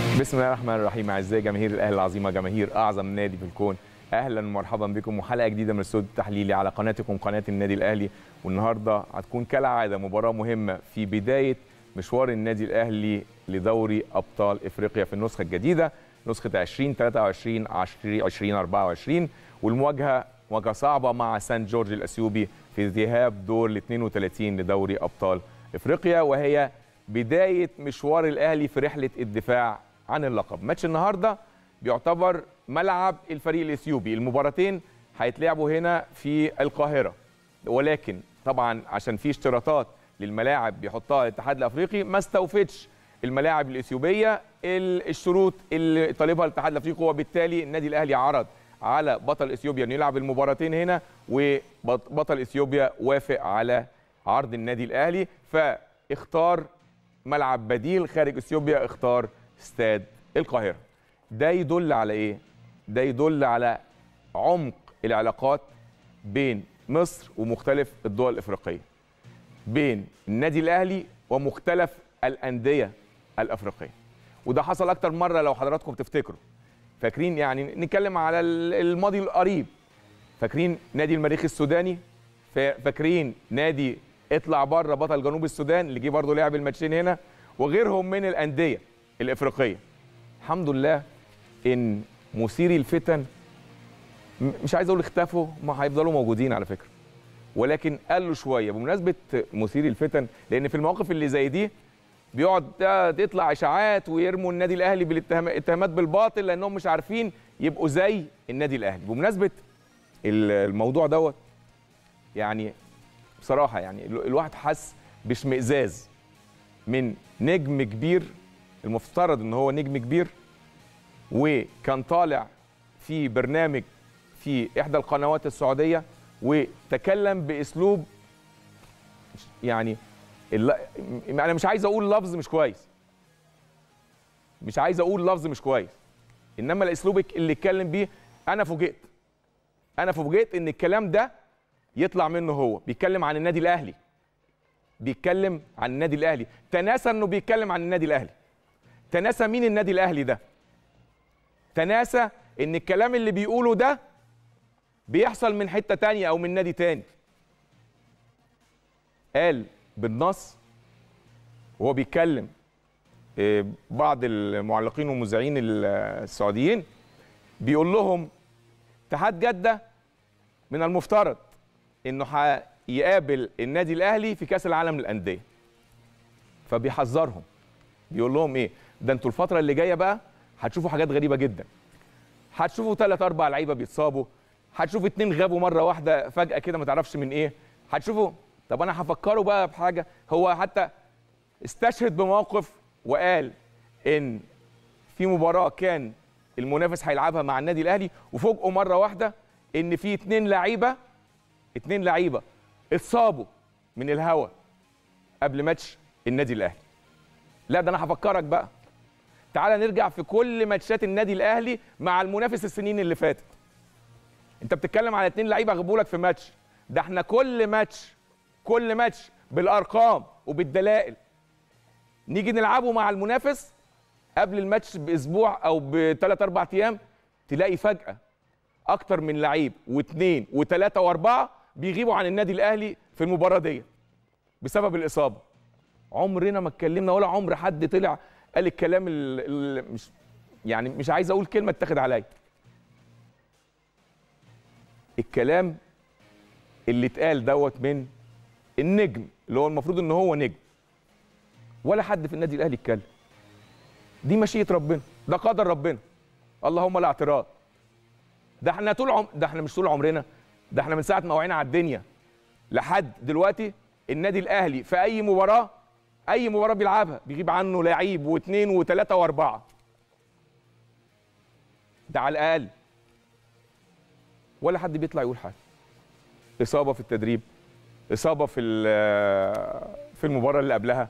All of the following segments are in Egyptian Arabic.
بسم الله الرحمن الرحيم اعزائي جماهير الاهلي العظيمه جماهير اعظم نادي في الكون اهلا ومرحبا بكم وحلقه جديده من الاستوديو التحليلي على قناتكم قناه النادي الاهلي والنهارده هتكون كالعاده مباراه مهمه في بدايه مشوار النادي الاهلي لدوري ابطال افريقيا في النسخه الجديده نسخه 2023 2024 والمواجهه مواجهه صعبه مع سان جورج الاثيوبي في ذهاب دور ال 32 لدوري ابطال افريقيا وهي بدايه مشوار الاهلي في رحله الدفاع عن اللقب ماتش النهارده بيعتبر ملعب الفريق الاثيوبي المباراتين هيتلعبوا هنا في القاهره ولكن طبعا عشان في اشتراطات للملاعب بيحطها الاتحاد الافريقي ما استوفتش الملاعب الاثيوبيه الشروط اللي طالبها الاتحاد الافريقي وبالتالي النادي الاهلي عرض على بطل اثيوبيا انه يلعب المباراتين هنا وبطل اثيوبيا وافق على عرض النادي الاهلي فاختار ملعب بديل خارج اثيوبيا اختار استاد القاهره ده يدل على ايه ده يدل على عمق العلاقات بين مصر ومختلف الدول الافريقيه بين النادي الاهلي ومختلف الانديه الافريقيه وده حصل اكتر مره لو حضراتكم تفتكروا فاكرين يعني نتكلم على الماضي القريب فاكرين نادي المريخ السوداني فاكرين نادي اطلع بره بطل جنوب السودان اللي جه برضه لعب الماتشين هنا وغيرهم من الانديه الافريقيه الحمد لله ان مثيري الفتن مش عايز اقول اختفوا ما هيفضلوا موجودين على فكره ولكن قالوا شويه بمناسبه مثيري الفتن لان في المواقف اللي زي دي بيقعد تطلع اشاعات ويرموا النادي الاهلي بالاتهامات بالباطل لانهم مش عارفين يبقوا زي النادي الاهلي بمناسبه الموضوع دوت يعني بصراحه يعني الواحد حس باشمئزاز من نجم كبير المفترض ان هو نجم كبير وكان طالع في برنامج في احدى القنوات السعوديه وتكلم باسلوب يعني انا مش عايز اقول لفظ مش كويس مش عايز اقول لفظ مش كويس انما الاسلوب اللي اتكلم بيه انا فوجئت انا فوجئت ان الكلام ده يطلع منه هو بيتكلم عن النادي الاهلي بيتكلم عن النادي الاهلي تناسى انه بيتكلم عن النادي الاهلي تناسى مين النادي الاهلي ده تناسى ان الكلام اللي بيقوله ده بيحصل من حته تانية او من نادي تاني قال بالنص وهو بيتكلم بعض المعلقين والمذيعين السعوديين بيقول لهم اتحاد جده من المفترض انه هيقابل النادي الاهلي في كاس العالم للانديه فبيحذرهم بيقول لهم ايه ده انتوا الفتره اللي جايه بقى هتشوفوا حاجات غريبه جدا هتشوفوا ثلاث اربع لعيبه بيتصابوا هتشوفوا اتنين غابوا مره واحده فجاه كده ما تعرفش من ايه هتشوفوا طب انا هفكره بقى بحاجه هو حتى استشهد بموقف وقال ان في مباراه كان المنافس هيلعبها مع النادي الاهلي وفوجئوا مره واحده ان في اتنين لعيبه اتنين لعيبه اتصابوا من الهوا قبل ماتش النادي الاهلي لا ده انا هفكرك بقى تعال نرجع في كل ماتشات النادي الاهلي مع المنافس السنين اللي فاتت انت بتتكلم على اتنين لعيبه غيبوا لك في ماتش ده احنا كل ماتش كل ماتش بالارقام وبالدلائل نيجي نلعبه مع المنافس قبل الماتش باسبوع او بثلاث اربع ايام تلاقي فجاه اكتر من لعيب واثنين وثلاثه واربعه بيغيبوا عن النادي الاهلي في المباراه دي بسبب الاصابه عمرنا ما اتكلمنا ولا عمر حد طلع قال الكلام اللي مش يعني مش عايز اقول كلمه اتاخد عليا الكلام اللي اتقال دوت من النجم اللي هو المفروض ان هو نجم ولا حد في النادي الاهلي اتكلم دي مشيئه ربنا ده قدر ربنا اللهم لا اعتراض ده احنا طول عم... ده احنا مش طول عمرنا ده احنا من ساعه ما وعينا على الدنيا لحد دلوقتي النادي الاهلي في اي مباراه اي مباراه بيلعبها بيغيب عنه لعيب واثنين وثلاثه واربعه ده على الاقل ولا حد بيطلع يقول حاجه اصابه في التدريب اصابه في في المباراه اللي قبلها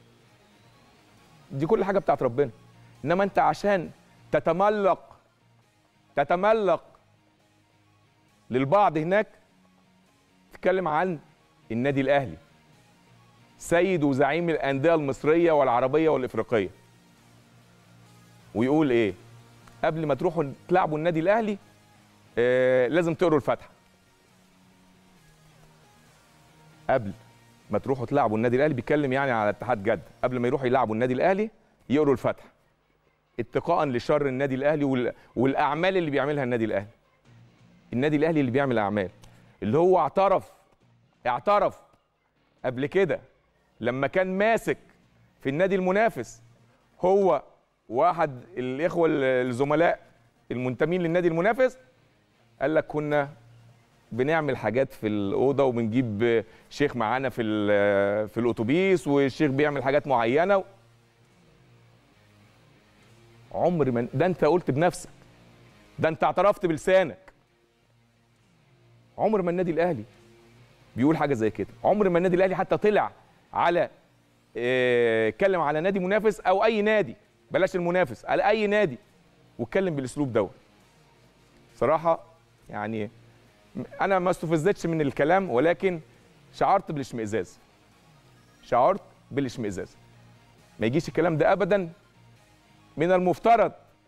دي كل حاجه بتاعت ربنا انما انت عشان تتملق تتملق للبعض هناك تتكلم عن النادي الاهلي سيد وزعيم الانديه المصريه والعربيه والافريقيه ويقول ايه قبل ما تروحوا تلعبوا النادي الاهلي آه لازم تقروا الفاتحه قبل ما تروحوا تلعبوا النادي الاهلي بيتكلم يعني على اتحاد جده قبل ما يروحوا يلعبوا النادي الاهلي يقروا الفاتحه اتقاء لشر النادي الاهلي وال... والاعمال اللي بيعملها النادي الاهلي النادي الاهلي اللي بيعمل اعمال اللي هو اعترف اعترف قبل كده لما كان ماسك في النادي المنافس هو واحد الاخوه الزملاء المنتمين للنادي المنافس قال لك كنا بنعمل حاجات في الاوضه وبنجيب شيخ معانا في في الاتوبيس والشيخ بيعمل حاجات معينه عمر ما ده انت قلت بنفسك ده انت اعترفت بلسانك عمر ما النادي الاهلي بيقول حاجه زي كده عمر ما النادي الاهلي حتى طلع على اتكلم على نادي منافس او اي نادي بلاش المنافس على اي نادي واتكلم بالاسلوب دوت صراحه يعني انا ما استفزتش من الكلام ولكن شعرت بالاشمئزاز شعرت بالاشمئزاز ما يجيش الكلام ده ابدا من المفترض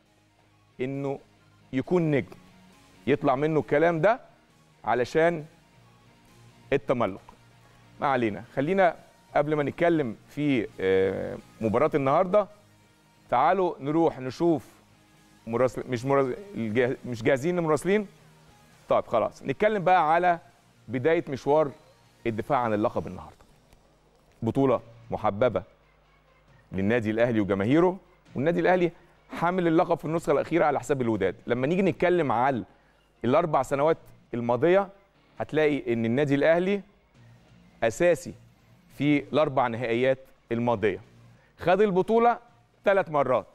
انه يكون نجم يطلع منه الكلام ده علشان التملق ما علينا خلينا قبل ما نتكلم في مباراة النهارده تعالوا نروح نشوف مراسل مش مراسل مش جاهزين المراسلين طيب خلاص نتكلم بقى على بداية مشوار الدفاع عن اللقب النهارده بطولة محببة للنادي الأهلي وجماهيره والنادي الأهلي حامل اللقب في النسخة الأخيرة على حساب الوداد لما نيجي نتكلم على الأربع سنوات الماضية هتلاقي إن النادي الأهلي أساسي في الأربع نهائيات الماضية خد البطولة ثلاث مرات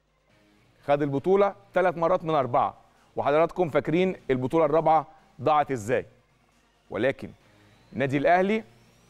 خد البطولة ثلاث مرات من أربعة وحضراتكم فاكرين البطولة الرابعة ضاعت إزاي ولكن النادي الأهلي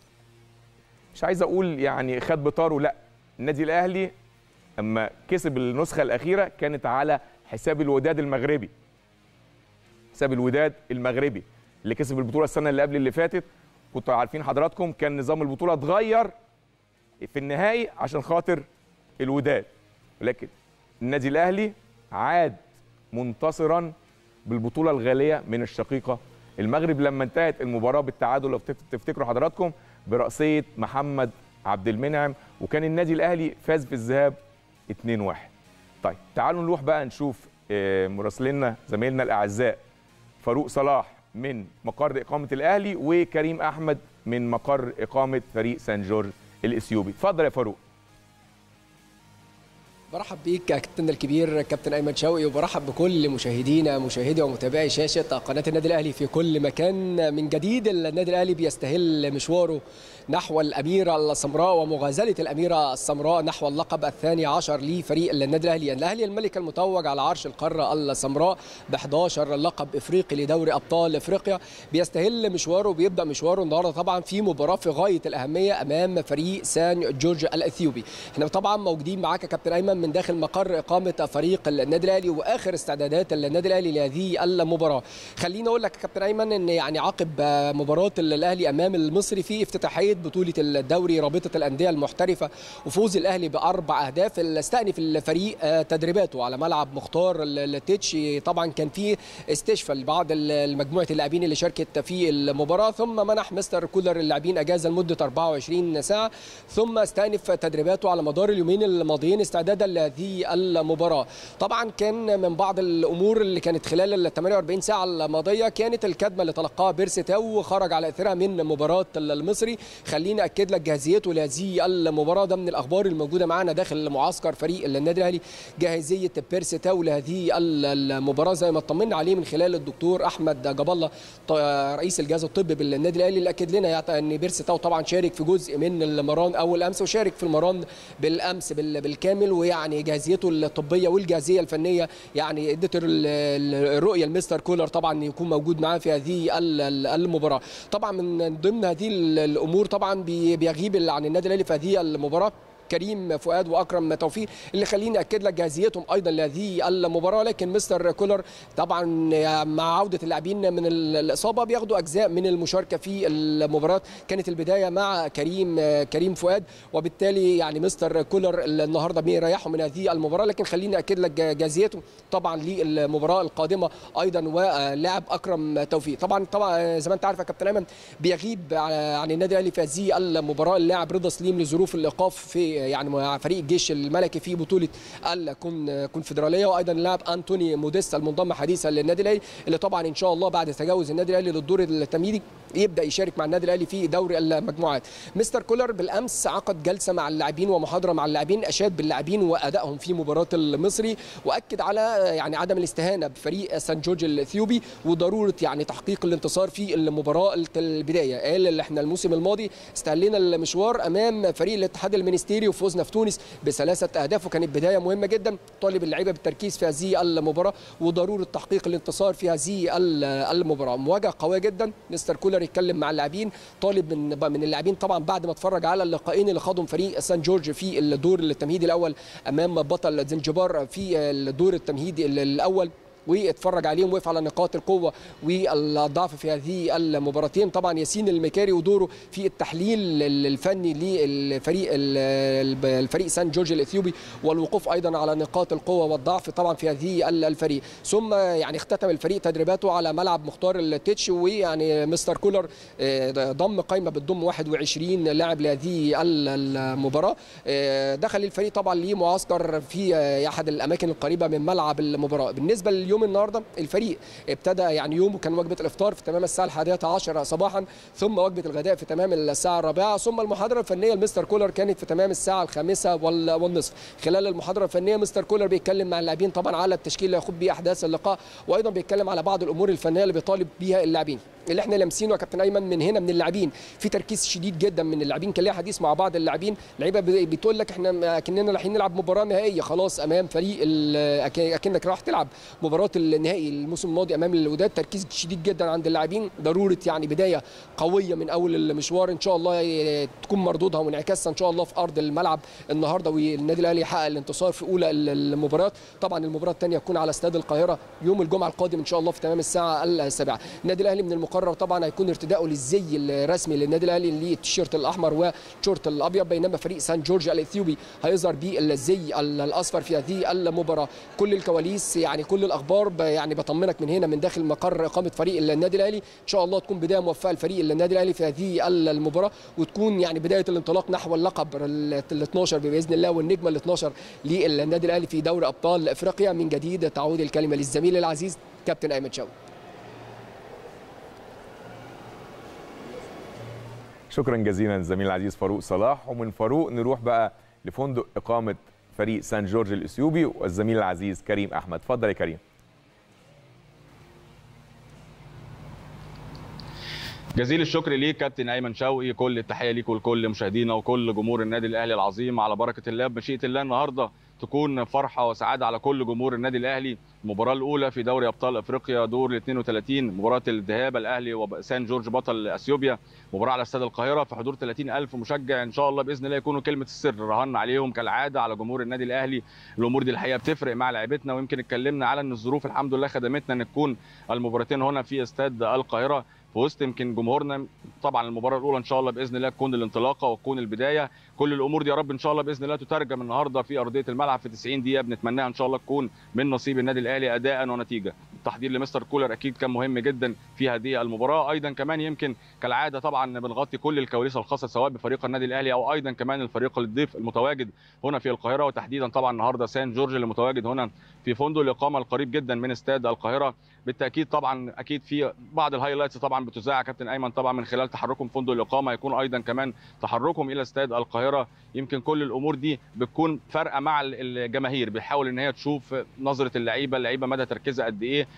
مش عايز أقول يعني خد بطاره لا النادي الأهلي أما كسب النسخة الأخيرة كانت على حساب الوداد المغربي حساب الوداد المغربي اللي كسب البطولة السنة اللي قبل اللي فاتت كنتوا عارفين حضراتكم كان نظام البطولة اتغير في النهائي عشان خاطر الوداد ولكن النادي الاهلي عاد منتصرا بالبطوله الغاليه من الشقيقه المغرب لما انتهت المباراه بالتعادل لو تفتكروا حضراتكم براسيه محمد عبد المنعم وكان النادي الاهلي فاز في الذهاب 2-1 طيب تعالوا نروح بقى نشوف مراسلينا زمايلنا الاعزاء فاروق صلاح من مقر اقامه الاهلي وكريم احمد من مقر اقامه فريق سان جورج الاثيوبي اتفضل يا فاروق برحب بيك كابتن الكبير كابتن ايمن شوقي وبرحب بكل مشاهدينا مشاهدي ومتابعي شاشه قناه النادي الاهلي في كل مكان من جديد النادي الاهلي بيستهل مشواره نحو الاميره السمراء ومغازله الاميره السمراء نحو اللقب الثاني عشر لفريق النادي الاهلي الاهلي الملك المتوج على عرش القاره السمراء ب 11 لقب افريقي لدوري ابطال افريقيا بيستهل مشواره وبيبدا مشواره النهارده طبعا في مباراه في غايه الاهميه امام فريق سان جورج الاثيوبي احنا طبعا موجودين معاك يا كابتن ايمن من داخل مقر اقامه فريق النادي الاهلي واخر استعدادات النادي الاهلي لهذه المباراه خليني اقول لك يا كابتن ايمن ان يعني عقب مباراه الاهلي امام المصري في افتتاحيه بطوله الدوري رابطه الانديه المحترفه وفوز الاهلي باربع اهداف استأنف الفريق تدريباته على ملعب مختار التتش طبعا كان في استشفاء لبعض مجموعه اللاعبين اللي شاركت في المباراه ثم منح مستر كولر اللاعبين اجازه لمده 24 ساعه ثم استأنف تدريباته على مدار اليومين الماضيين استعدادا لهذه المباراه طبعا كان من بعض الامور اللي كانت خلال ال 48 ساعه الماضيه كانت الكدمه اللي تلقاها بيرسي تاو خرج على اثرها من مباراه المصري خليني اكد لك جاهزيته لهذه المباراه ده من الاخبار الموجوده معانا داخل معسكر فريق النادي الاهلي جاهزيه بيرسي تاو لهذه المباراه زي ما اطمنا عليه من خلال الدكتور احمد جاب الله رئيس الجهاز الطبي بالنادي الاهلي اللي اكد لنا ان بيرسي تاو طبعا شارك في جزء من المران اول امس وشارك في المران بالامس بالكامل ويعني جاهزيته الطبيه والجاهزيه الفنيه يعني ادت الرؤيه المستر كولر طبعا يكون موجود معاه في هذه المباراه طبعا من ضمن هذه الامور طبعا بيغيب عن النادي الاهلي في هذه المباراه كريم فؤاد واكرم توفيق اللي خليني اكد لك جاهزيتهم ايضا لهذه المباراه لكن مستر كولر طبعا مع عوده اللاعبين من الاصابه بياخدوا اجزاء من المشاركه في المباراه كانت البدايه مع كريم كريم فؤاد وبالتالي يعني مستر كولر النهارده بيريحوا من هذه المباراه لكن خليني اكد لك جاهزيته طبعا للمباراه القادمه ايضا ولاعب اكرم توفيق طبعا طبعا زي ما انت عارف يا كابتن ايمن بيغيب عن النادي الاهلي في هذه المباراه اللاعب رضا سليم لظروف الايقاف في يعني مع فريق الجيش الملكي في بطوله الكونفدراليه وايضا اللاعب انتوني موديستا المنضم حديثا للنادي الاهلي اللي طبعا ان شاء الله بعد تجاوز النادي الاهلي للدور التمهيدي يبدا يشارك مع النادي الاهلي في دوري المجموعات مستر كولر بالامس عقد جلسه مع اللاعبين ومحاضره مع اللاعبين اشاد باللاعبين وادائهم في مباراه المصري واكد على يعني عدم الاستهانه بفريق سان جورج الاثيوبي وضروره يعني تحقيق الانتصار في المباراه البدايه قال اللي احنا الموسم الماضي استهلينا المشوار امام فريق الاتحاد المنستيري وفوزنا في تونس بثلاثه اهداف وكانت بدايه مهمه جدا طالب اللعيبه بالتركيز في هذه المباراه وضروره تحقيق الانتصار في هذه المباراه مواجهه قويه جدا مستر كولر يتكلم مع اللاعبين طالب من من اللاعبين طبعا بعد ما اتفرج على اللقاءين اللي خاضهم فريق سان جورج في الدور التمهيدي الاول امام بطل زنجبار في الدور التمهيدي الاول واتفرج عليهم وقف على نقاط القوه والضعف في هذه المباراتين طبعا ياسين المكاري ودوره في التحليل الفني للفريق الفريق سان جورج الاثيوبي والوقوف ايضا على نقاط القوه والضعف طبعا في هذه الفريق ثم يعني اختتم الفريق تدريباته على ملعب مختار التتش ويعني مستر كولر ضم قائمه بتضم 21 لاعب لهذه المباراه دخل الفريق طبعا لمعسكر في احد الاماكن القريبه من ملعب المباراه بالنسبه لليوم النهارده الفريق ابتدى يعني يومه كان وجبه الافطار في تمام الساعه الحادية عشرة صباحا ثم وجبه الغداء في تمام الساعه الرابعه ثم المحاضره الفنيه لمستر كولر كانت في تمام الساعه الخامسة والنصف خلال المحاضره الفنيه مستر كولر بيتكلم مع اللاعبين طبعا على التشكيل اللي هيخوض بيه احداث اللقاء وايضا بيتكلم على بعض الامور الفنيه اللي بيطالب بيها اللاعبين اللي احنا لامسينه يا كابتن ايمن من هنا من اللاعبين في تركيز شديد جدا من اللاعبين كان ليا حديث مع بعض اللاعبين لعيبه بتقول لك احنا كاننا رايحين نلعب مباراه نهائيه خلاص امام فريق اكنك رايح تلعب مباراه النهائي الموسم الماضي امام الوداد تركيز شديد جدا عند اللاعبين ضروره يعني بدايه قويه من اول المشوار ان شاء الله تكون مردودها وانعكاسها ان شاء الله في ارض الملعب النهارده والنادي الاهلي يحقق الانتصار في اولى المباراه طبعا المباراه الثانيه تكون على استاد القاهره يوم الجمعه القادم ان شاء الله في تمام الساعه السابعه النادي الاهلي من المقرر طبعا هيكون ارتداؤه للزي الرسمي للنادي الاهلي للتيشيرت الاحمر والشورت الابيض بينما فريق سان جورج الاثيوبي هيظهر بالزي الاصفر في هذه المباراه كل الكواليس يعني كل الاخبار يعني بطمنك من هنا من داخل مقر اقامه فريق النادي الاهلي ان شاء الله تكون بدايه موفقه لفريق النادي الاهلي في هذه المباراه وتكون يعني بدايه الانطلاق نحو اللقب ال 12 باذن الله والنجمه ال 12 للنادي الاهلي في دوري ابطال افريقيا من جديد تعود الكلمه للزميل العزيز كابتن ايمن شوقي شكرا جزيلا الزميل العزيز فاروق صلاح ومن فاروق نروح بقى لفندق اقامه فريق سان جورج الاثيوبي والزميل العزيز كريم احمد اتفضل يا كريم جزيل الشكر ليك كابتن ايمن شوقي كل التحيه ليك ولكل مشاهدينا وكل جمهور النادي الاهلي العظيم على بركه الله بمشيئه الله النهارده تكون فرحه وسعاده على كل جمهور النادي الاهلي المباراه الاولى في دوري ابطال افريقيا دور ال 32 مباراه الذهاب الاهلي وسان جورج بطل اثيوبيا مباراه على استاد القاهره في حضور 30000 مشجع ان شاء الله باذن الله يكونوا كلمه السر رهنا عليهم كالعاده على جمهور النادي الاهلي الامور دي الحقيقه بتفرق مع لعيبتنا ويمكن اتكلمنا على ان الظروف الحمد لله خدمتنا ان تكون المباراتين هنا في استاد القاهره في وسط يمكن جمهورنا طبعا المباراه الاولى ان شاء الله باذن الله تكون الانطلاقه وتكون البدايه كل الامور دي يا رب ان شاء الله باذن الله تترجم النهارده في ارضيه الملعب في 90 دقيقه بنتمناها ان شاء الله تكون من نصيب النادي الاهلي اداء ونتيجه التحضير لمستر كولر اكيد كان مهم جدا في هذه المباراه ايضا كمان يمكن كالعاده طبعا بنغطي كل الكواليس الخاصه سواء بفريق النادي الاهلي او ايضا كمان الفريق الضيف المتواجد هنا في القاهره وتحديدا طبعا النهارده سان جورج اللي متواجد هنا في فندق الاقامه القريب جدا من استاد القاهره بالتاكيد طبعا اكيد في بعض الهايلايتس طبعا بتذاع كابتن ايمن طبعا من خلال تحركهم فندق الاقامه يكون ايضا كمان تحركهم الى استاد القاهره يمكن كل الامور دي بتكون فارقه مع الجماهير بتحاول ان هي تشوف نظره اللعيبه اللعيبه مدى تركيزها قد ايه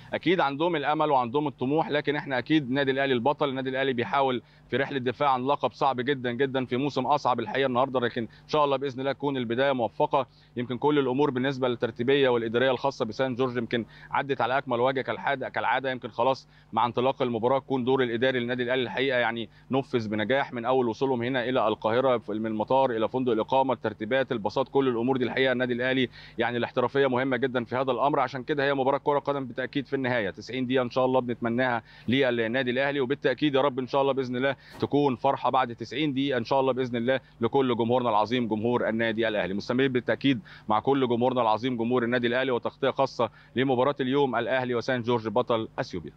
اكيد عندهم الامل وعندهم الطموح لكن احنا اكيد النادي الاهلي البطل النادي الاهلي بيحاول في رحله دفاع عن لقب صعب جدا جدا في موسم اصعب الحقيقه النهارده لكن ان شاء الله باذن الله تكون البدايه موفقه يمكن كل الامور بالنسبه للترتيبيه والاداريه الخاصه بسان جورج يمكن عدت على اكمل وجه كالعاده كالعاده يمكن خلاص مع انطلاق المباراه يكون دور الاداري للنادي الاهلي الحقيقه يعني نفذ بنجاح من اول وصولهم هنا الى القاهره من المطار الى فندق الاقامه الترتيبات الباصات كل الامور دي الحقيقه النادي الاهلي يعني الاحترافيه مهمه جدا في هذا الامر عشان كده هي مباراه كره قدم بالتاكيد في النهايه 90 دقيقه ان شاء الله بنتمناها للنادي الاهلي وبالتاكيد يا رب ان شاء الله باذن الله تكون فرحه بعد 90 دقيقه ان شاء الله باذن الله لكل جمهورنا العظيم جمهور النادي الاهلي مستمرين بالتاكيد مع كل جمهورنا العظيم جمهور النادي الاهلي وتغطيه خاصه لمباراه اليوم الاهلي وسان جورج بطل اثيوبيا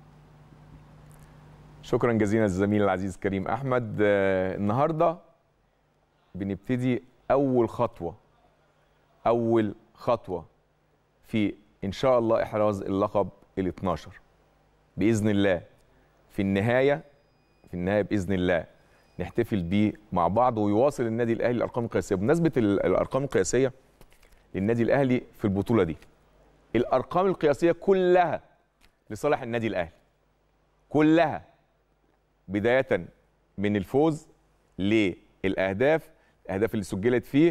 شكرا جزيلا الزميل العزيز كريم احمد آه، النهارده بنبتدي اول خطوه اول خطوه في ان شاء الله احراز اللقب ال 12 باذن الله في النهايه في النهايه باذن الله نحتفل بيه مع بعض ويواصل النادي الاهلي الارقام القياسيه بمناسبه ال- الارقام القياسيه للنادي الاهلي في البطوله دي الارقام القياسيه كلها لصالح النادي الاهلي كلها بدايه من الفوز للاهداف الاهداف اللي سجلت فيه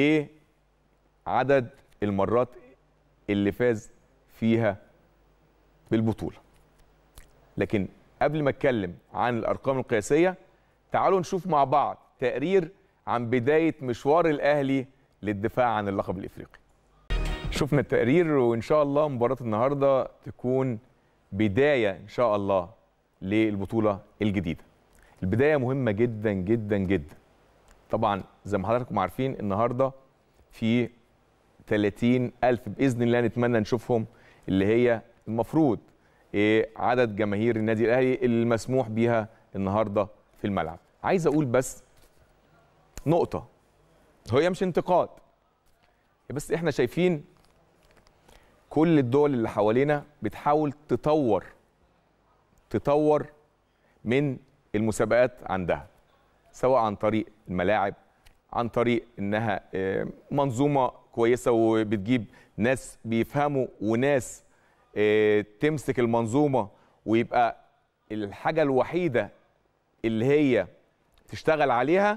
لعدد المرات اللي فاز فيها بالبطوله لكن قبل ما اتكلم عن الارقام القياسيه تعالوا نشوف مع بعض تقرير عن بدايه مشوار الاهلي للدفاع عن اللقب الافريقي شفنا التقرير وان شاء الله مباراه النهارده تكون بدايه ان شاء الله للبطوله الجديده البدايه مهمه جدا جدا جدا طبعا زي ما حضراتكم عارفين النهارده في 30 ألف بإذن الله نتمنى نشوفهم اللي هي المفروض إيه عدد جماهير النادي الأهلي المسموح بيها النهارده في الملعب عايز أقول بس نقطة هي مش انتقاد بس احنا شايفين كل الدول اللي حوالينا بتحاول تطور تطور من المسابقات عندها سواء عن طريق الملاعب عن طريق انها آه، منظومه كويسه وبتجيب ناس بيفهموا وناس آه، تمسك المنظومه ويبقى الحاجه الوحيده اللي هي تشتغل عليها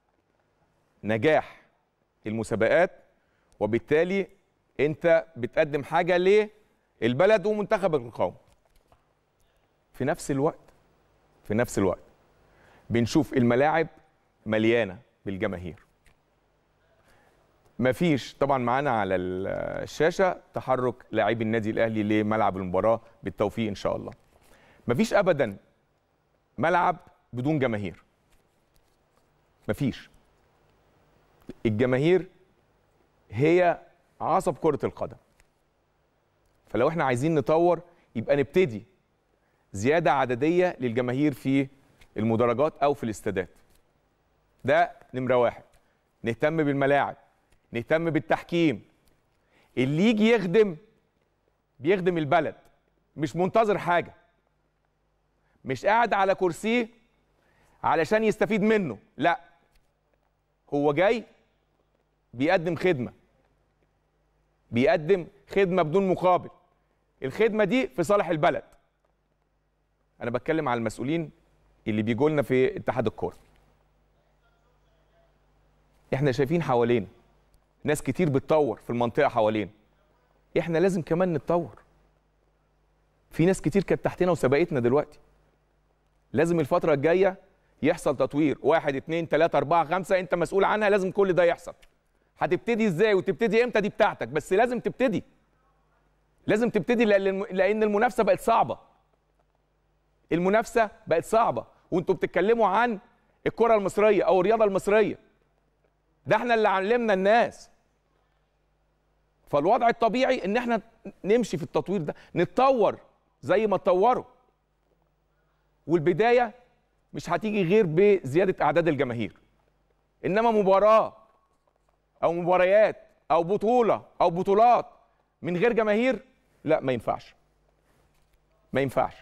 نجاح المسابقات وبالتالي انت بتقدم حاجه للبلد ومنتخبك القومي في نفس الوقت في نفس الوقت بنشوف الملاعب مليانه بالجماهير مفيش طبعا معانا على الشاشه تحرك لاعبي النادي الاهلي لملعب المباراه بالتوفيق ان شاء الله مفيش ابدا ملعب بدون جماهير مفيش الجماهير هي عصب كره القدم فلو احنا عايزين نطور يبقى نبتدي زياده عدديه للجماهير في المدرجات او في الاستادات ده نمره واحد نهتم بالملاعب نهتم بالتحكيم اللي يجي يخدم بيخدم البلد مش منتظر حاجه مش قاعد على كرسيه علشان يستفيد منه لا هو جاي بيقدم خدمه بيقدم خدمه بدون مقابل الخدمه دي في صالح البلد انا بتكلم على المسؤولين اللي بيجوا لنا في اتحاد الكوره احنا شايفين حوالينا ناس كتير بتطور في المنطقه حوالينا احنا لازم كمان نتطور في ناس كتير كانت تحتنا وسبقتنا دلوقتي لازم الفتره الجايه يحصل تطوير واحد اتنين تلاته اربعه خمسه انت مسؤول عنها لازم كل ده يحصل هتبتدي ازاي وتبتدي امتى دي بتاعتك بس لازم تبتدي لازم تبتدي لان لأن المنافسه بقت صعبه المنافسه بقت صعبه وانتوا بتتكلموا عن الكره المصريه او الرياضه المصريه ده احنا اللي علمنا الناس فالوضع الطبيعي ان احنا نمشي في التطوير ده نتطور زي ما اتطوروا والبدايه مش هتيجي غير بزياده اعداد الجماهير انما مباراه او مباريات او بطوله او بطولات من غير جماهير لا ما ينفعش ما ينفعش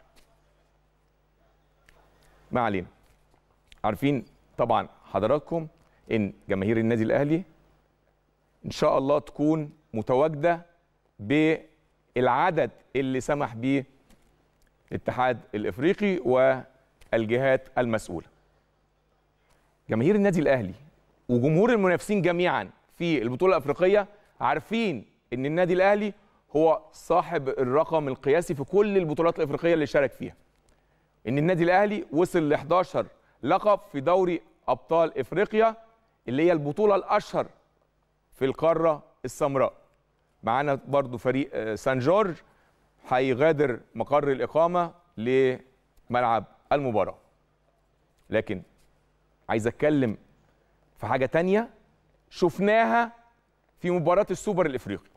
ما علينا عارفين طبعا حضراتكم ان جماهير النادي الاهلي ان شاء الله تكون متواجده العدد اللي سمح به الاتحاد الافريقي والجهات المسؤوله جماهير النادي الاهلي وجمهور المنافسين جميعا في البطوله الافريقيه عارفين ان النادي الاهلي هو صاحب الرقم القياسي في كل البطولات الافريقيه اللي شارك فيها ان النادي الاهلي وصل ل 11 لقب في دوري ابطال افريقيا اللي هي البطوله الاشهر في القاره السمراء معانا برضو فريق آه، سان جورج هيغادر مقر الاقامه لملعب المباراه لكن عايز اتكلم في حاجه تانية شفناها في مباراه السوبر الافريقي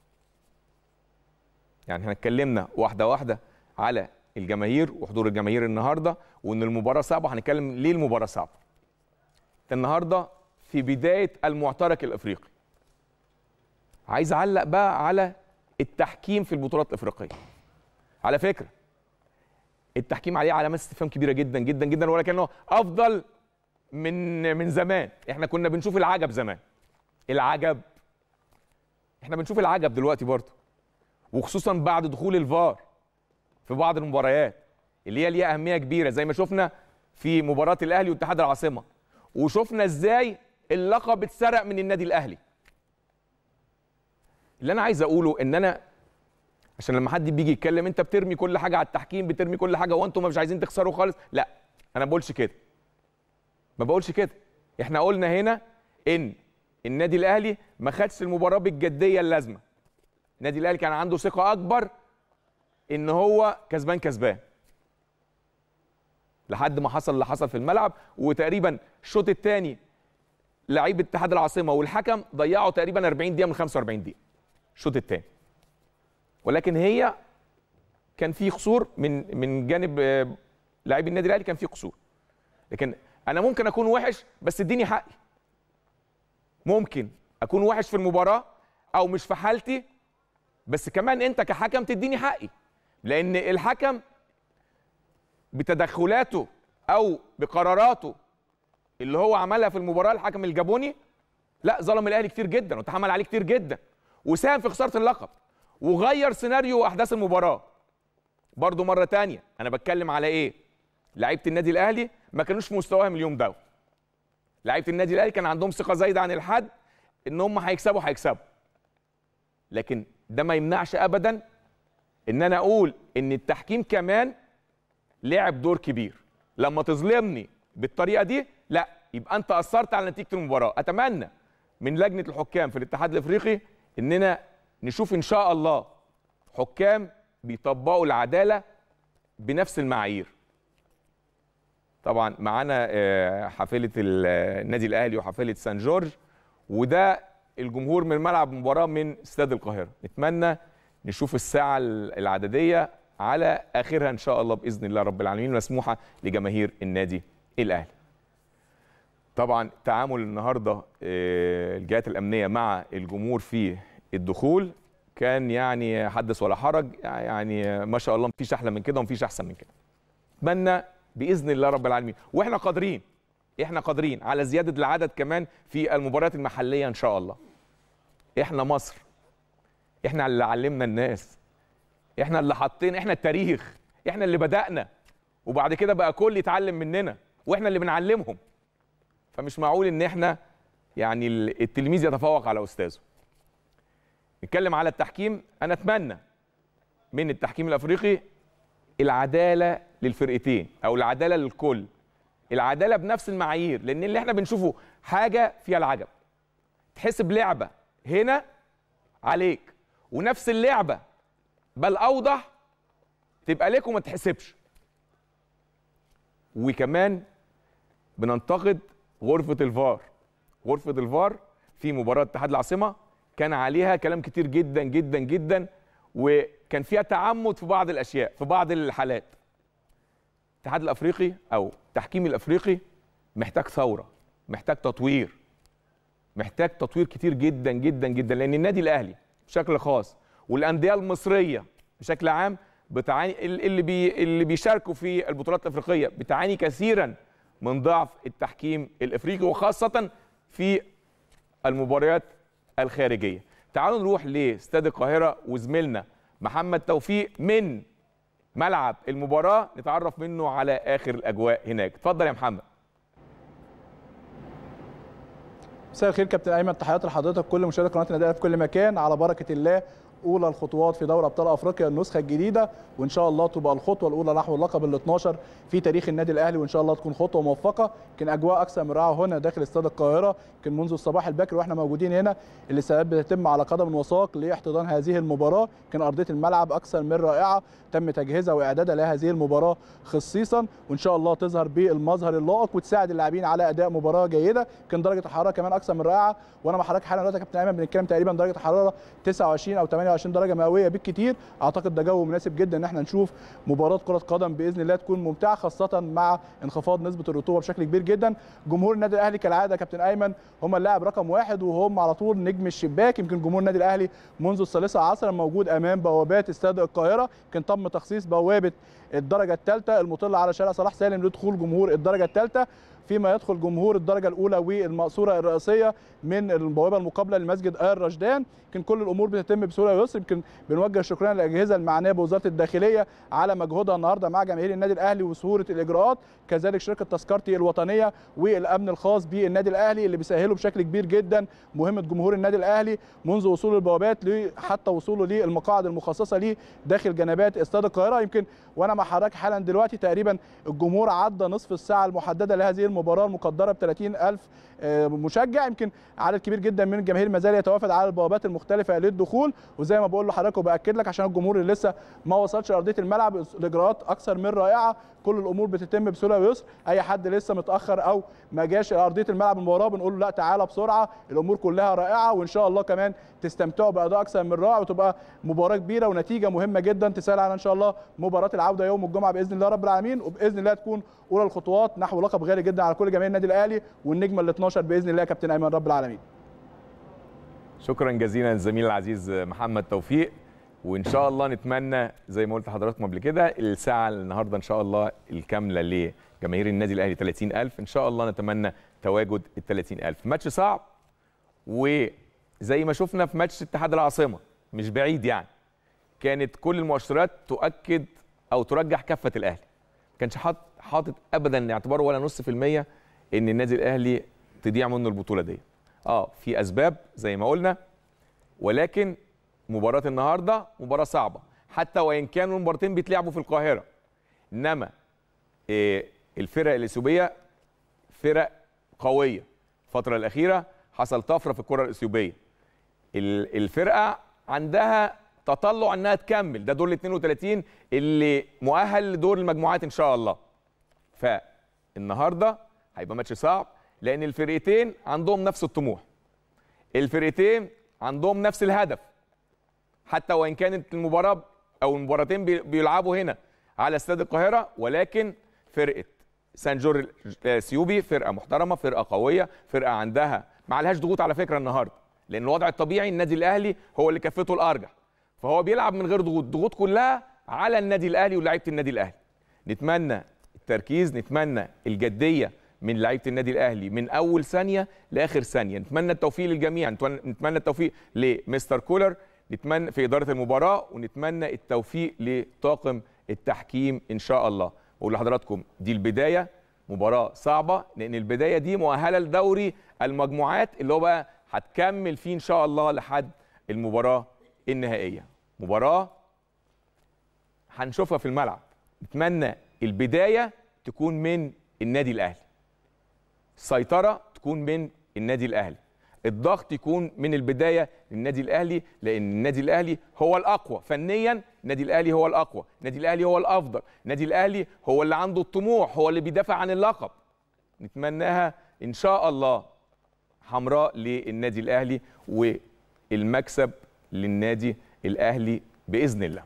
يعني احنا اتكلمنا واحده واحده على الجماهير وحضور الجماهير النهارده وان المباراه صعبه هنتكلم ليه المباراه صعبه النهارده في بدايه المعترك الافريقي عايز اعلق بقى على التحكيم في البطولات الافريقيه على فكره التحكيم عليه علامات استفهام كبيره جدا جدا جدا ولكنه افضل من من زمان احنا كنا بنشوف العجب زمان العجب احنا بنشوف العجب دلوقتي برضه وخصوصا بعد دخول الفار في بعض المباريات اللي هي ليها اهميه كبيره زي ما شفنا في مباراه الاهلي واتحاد العاصمه وشفنا ازاي اللقب اتسرق من النادي الاهلي اللي انا عايز اقوله ان انا عشان لما حد بيجي يتكلم انت بترمي كل حاجه على التحكيم بترمي كل حاجه وانتم مش عايزين تخسروا خالص لا انا ما بقولش كده ما بقولش كده احنا قلنا هنا ان النادي الاهلي ما خدش المباراه بالجديه اللازمه النادي الاهلي كان عنده ثقه اكبر ان هو كسبان كسبان لحد ما حصل اللي حصل في الملعب وتقريبا الشوط الثاني لعيب اتحاد العاصمه والحكم ضيعوا تقريبا 40 دقيقه من 45 دقيقه الشوط الثاني ولكن هي كان في قصور من من جانب آه، لاعبي النادي الاهلي كان في قصور لكن انا ممكن اكون وحش بس اديني حقي ممكن اكون وحش في المباراه او مش في حالتي بس كمان انت كحكم تديني حقي لان الحكم بتدخلاته او بقراراته اللي هو عملها في المباراه الحكم الجابوني لا ظلم الاهلي كتير جدا وتحمل عليه كتير جدا وساهم في خساره اللقب وغير سيناريو احداث المباراه برضو مره تانية انا بتكلم على ايه لعيبه النادي الاهلي ما كانوش في مستواهم اليوم ده لعيبه النادي الاهلي كان عندهم ثقه زايده عن الحد ان هم هيكسبوا هيكسبوا لكن ده ما يمنعش ابدا ان انا اقول ان التحكيم كمان لعب دور كبير لما تظلمني بالطريقه دي لا يبقى انت اثرت على نتيجه المباراه اتمنى من لجنه الحكام في الاتحاد الافريقي اننا نشوف ان شاء الله حكام بيطبقوا العداله بنفس المعايير طبعا معانا آه، حافله ال- النادي الاهلي وحافله سان جورج وده الجمهور من ملعب مباراه من استاد القاهره نتمنى نشوف الساعه العدديه على اخرها ان شاء الله باذن الله رب العالمين مسموحه لجماهير النادي الاهلي طبعا تعامل النهارده آه، الجهات الامنيه مع الجمهور في الدخول كان يعني حدث ولا حرج يعني ما شاء الله مفيش احلى من كده ومفيش احسن من كده اتمنى باذن الله رب العالمين واحنا قادرين احنا قادرين على زياده العدد كمان في المباريات المحليه ان شاء الله احنا مصر احنا اللي علمنا الناس احنا اللي حاطين احنا التاريخ احنا اللي بدانا وبعد كده بقى كل يتعلم مننا واحنا اللي بنعلمهم فمش معقول ان احنا يعني ال- التلميذ يتفوق على استاذه نتكلم على التحكيم انا اتمنى من التحكيم الافريقي العداله للفرقتين او العداله للكل العداله بنفس المعايير لان اللي احنا بنشوفه حاجه فيها العجب تحسب لعبه هنا عليك ونفس اللعبه بل اوضح تبقى ليك وما تحسبش وكمان بننتقد غرفه الفار غرفه الفار في مباراه اتحاد العاصمه كان عليها كلام كتير جدا جدا جدا وكان فيها تعمد في بعض الاشياء في بعض الحالات الاتحاد الافريقي او التحكيم الافريقي محتاج ثوره محتاج تطوير محتاج تطوير كتير جدا جدا جدا لان النادي الاهلي بشكل خاص والانديه المصريه بشكل عام بتعاني اللي بي اللي بيشاركوا في البطولات الافريقيه بتعاني كثيرا من ضعف التحكيم الافريقي وخاصه في المباريات الخارجيه تعالوا نروح لاستاد القاهره وزميلنا محمد توفيق من ملعب المباراه نتعرف منه على اخر الاجواء هناك اتفضل يا محمد مساء الخير كابتن ايمن تحياتي لحضرتك كل مشاهدي قناه النادي في كل مكان على بركه الله اولى الخطوات في دوري ابطال افريقيا النسخه الجديده وان شاء الله تبقى الخطوه الاولى نحو اللقب ال 12 في تاريخ النادي الاهلي وان شاء الله تكون خطوه موفقه يمكن اجواء اكثر من رائعه هنا داخل استاد القاهره يمكن منذ الصباح الباكر واحنا موجودين هنا الاستعدادات بتتم على قدم وساق لاحتضان هذه المباراه كان ارضيه الملعب اكثر من رائعه تم تجهيزها واعدادها لهذه المباراه خصيصا وان شاء الله تظهر بالمظهر اللائق وتساعد اللاعبين على اداء مباراه جيده كان درجه الحراره كمان اكثر من رائعه وانا مع حضرتك حالا دلوقتي يا كابتن ايمن بنتكلم تقريبا درجه الحراره 29 او 28 درجه مئويه بالكثير اعتقد ده جو مناسب جدا ان احنا نشوف مباراه كره قدم باذن الله تكون ممتعه خاصه مع انخفاض نسبه الرطوبه بشكل كبير جدا جمهور النادي الاهلي كالعاده يا كابتن ايمن هم اللاعب رقم واحد وهم على طول نجم الشباك يمكن جمهور النادي الاهلي منذ الثالثه عصرا موجود امام بوابات استاد القاهره كان تم تخصيص بوابه الدرجه الثالثه المطله على شارع صلاح سالم لدخول جمهور الدرجه الثالثه فيما يدخل جمهور الدرجه الاولى والمقصوره الرئيسيه من البوابه المقابله لمسجد ال رشدان يمكن كل الامور بتتم بسهوله ويسر يمكن بنوجه شكرا للاجهزه المعنيه بوزاره الداخليه على مجهودها النهارده مع جماهير النادي الاهلي وسهوله الاجراءات كذلك شركه تذكرتي الوطنيه والامن الخاص بالنادي الاهلي اللي بيسهلوا بشكل كبير جدا مهمه جمهور النادي الاهلي منذ وصول البوابات حتى وصوله للمقاعد المخصصه ليه داخل جنبات استاد القاهره يمكن وانا مع حضرتك حالا دلوقتي تقريبا الجمهور عدى نصف الساعه المحدده لهذه المباراه المقدره ب 30000 مشجع يمكن عدد كبير جدا من الجماهير ما زال يتوافد على البوابات المختلفه للدخول وزي ما بقول لحضرتك وباكد لك عشان الجمهور اللي لسه ما وصلش ارضيه الملعب الاجراءات اكثر من رائعه كل الامور بتتم بسهوله ويسر اي حد لسه متاخر او ما جاش ارضيه الملعب المباراه بنقول له لا تعالى بسرعه الامور كلها رائعه وان شاء الله كمان تستمتعوا باداء اكثر من رائع وتبقى مباراه كبيره ونتيجه مهمه جدا تسهل على ان شاء الله مباراه العوده يوم الجمعه باذن الله رب العالمين وباذن الله تكون اولى الخطوات نحو لقب غالي جدا على كل جماهير النادي الاهلي والنجمه ال 12 باذن الله يا كابتن ايمن رب العالمين شكرا جزيلا للزميل العزيز محمد توفيق وان شاء الله نتمنى زي ما قلت لحضراتكم قبل كده الساعه النهارده ان شاء الله الكامله لجماهير النادي الاهلي 30000 ان شاء الله نتمنى تواجد ال 30000 ماتش صعب وزي ما شفنا في ماتش اتحاد العاصمه مش بعيد يعني كانت كل المؤشرات تؤكد او ترجح كفه الاهلي ما كانش حاطط حاطط ابدا اعتباره ولا نص في الميه ان النادي الاهلي تضيع منه البطوله دي اه في اسباب زي ما قلنا ولكن مباراه النهارده مباراه صعبه حتى وان كانوا المباراتين بيتلعبوا في القاهره انما إيه الفرق الاثيوبيه فرق قويه الفتره الاخيره حصل طفره في الكره الاثيوبيه الفرقه عندها تطلع انها تكمل ده دور ال 32 اللي مؤهل لدور المجموعات ان شاء الله فالنهارده هيبقى ماتش صعب لان الفرقتين عندهم نفس الطموح الفرقتين عندهم نفس الهدف حتى وان كانت المباراه او المباراتين بيلعبوا هنا على استاد القاهره ولكن فرقه سان جورج سيوبي فرقه محترمه فرقه قويه فرقه عندها ما عليهاش ضغوط على فكره النهارده لان الوضع الطبيعي النادي الاهلي هو اللي كفته الارجح فهو بيلعب من غير ضغوط ضغوط كلها على النادي الاهلي ولاعيبه النادي الاهلي نتمنى التركيز نتمنى الجديه من لعيبه النادي الاهلي من اول ثانيه لاخر ثانيه نتمنى التوفيق للجميع نتمنى التوفيق لمستر كولر نتمنى في اداره المباراه ونتمنى التوفيق لطاقم التحكيم ان شاء الله بقول لحضراتكم دي البدايه مباراه صعبه لان البدايه دي مؤهله لدوري المجموعات اللي هو بقى هتكمل فيه ان شاء الله لحد المباراه النهائيه مباراه هنشوفها في الملعب نتمنى البدايه تكون من النادي الاهلي السيطره تكون من النادي الاهلي الضغط يكون من البدايه للنادي الاهلي لان النادي الاهلي هو الاقوى فنيا النادي الاهلي هو الاقوى النادي الاهلي هو الافضل النادي الاهلي هو اللي عنده الطموح هو اللي بيدافع عن اللقب نتمناها ان شاء الله حمراء للنادي الاهلي والمكسب للنادي الاهلي باذن الله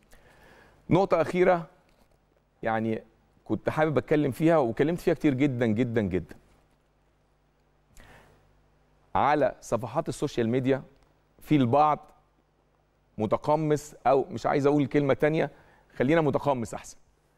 نقطه اخيره يعني كنت حابب اتكلم فيها وكلمت فيها كتير جدا جدا جدا على صفحات السوشيال ميديا في البعض متقمص او مش عايز اقول كلمه تانية خلينا متقمص احسن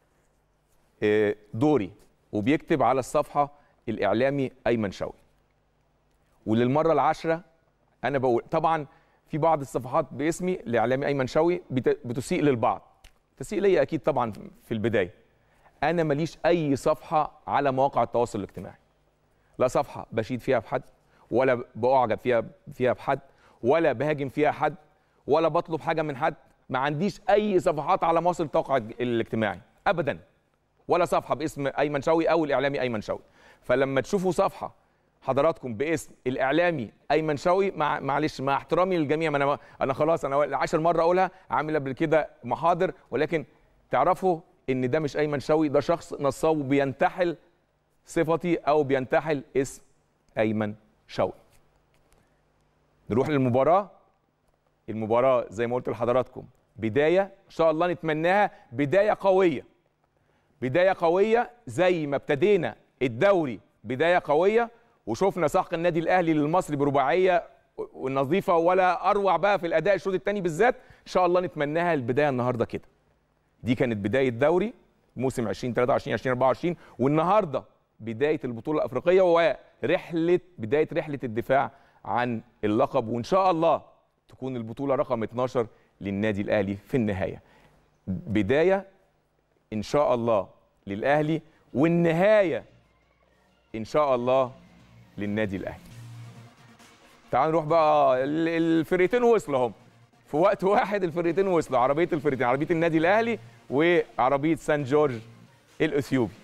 دوري وبيكتب على الصفحه الاعلامي ايمن شوقي وللمره العاشره انا بقول طبعا في بعض الصفحات باسمي لاعلامي ايمن شوقي بت- بتسيء للبعض تسيء ليا اكيد طبعا في البدايه انا ماليش اي صفحه على مواقع التواصل الاجتماعي لا صفحه بشيد فيها بحد ولا باعجب فيها فيها بحد ولا بهاجم فيها حد ولا بطلب حاجه من حد ما عنديش اي صفحات على مواصل التواصل الاجتماعي ابدا ولا صفحه باسم ايمن شوقي او الاعلامي ايمن شوقي فلما تشوفوا صفحه حضراتكم باسم الاعلامي ايمن شوقي مع معلش مع احترامي للجميع ما انا انا خلاص انا عشر مره اقولها عامل قبل كده محاضر ولكن تعرفوا ان ده مش ايمن شوقي ده شخص نصاب وبينتحل صفتي او بينتحل اسم ايمن شوقي نروح للمباراه المباراه زي ما قلت لحضراتكم بدايه ان شاء الله نتمناها بدايه قويه بدايه قويه زي ما ابتدينا الدوري بدايه قويه وشفنا سحق النادي الاهلي للمصري برباعيه ونظيفه ولا اروع بقى في الاداء الشوط الثاني بالذات ان شاء الله نتمناها البدايه النهارده كده دي كانت بدايه دوري موسم 2023 2024 والنهارده بدايه البطوله الافريقيه ورحله بدايه رحله الدفاع عن اللقب وان شاء الله تكون البطوله رقم 12 للنادي الاهلي في النهايه بدايه ان شاء الله للاهلي والنهايه ان شاء الله للنادي الاهلي تعال نروح بقى ال- الفرقتين وصلوا هم في وقت واحد الفرقتين وصلوا عربيه الفرقتين عربيه النادي الاهلي وعربيه سان جورج الاثيوبي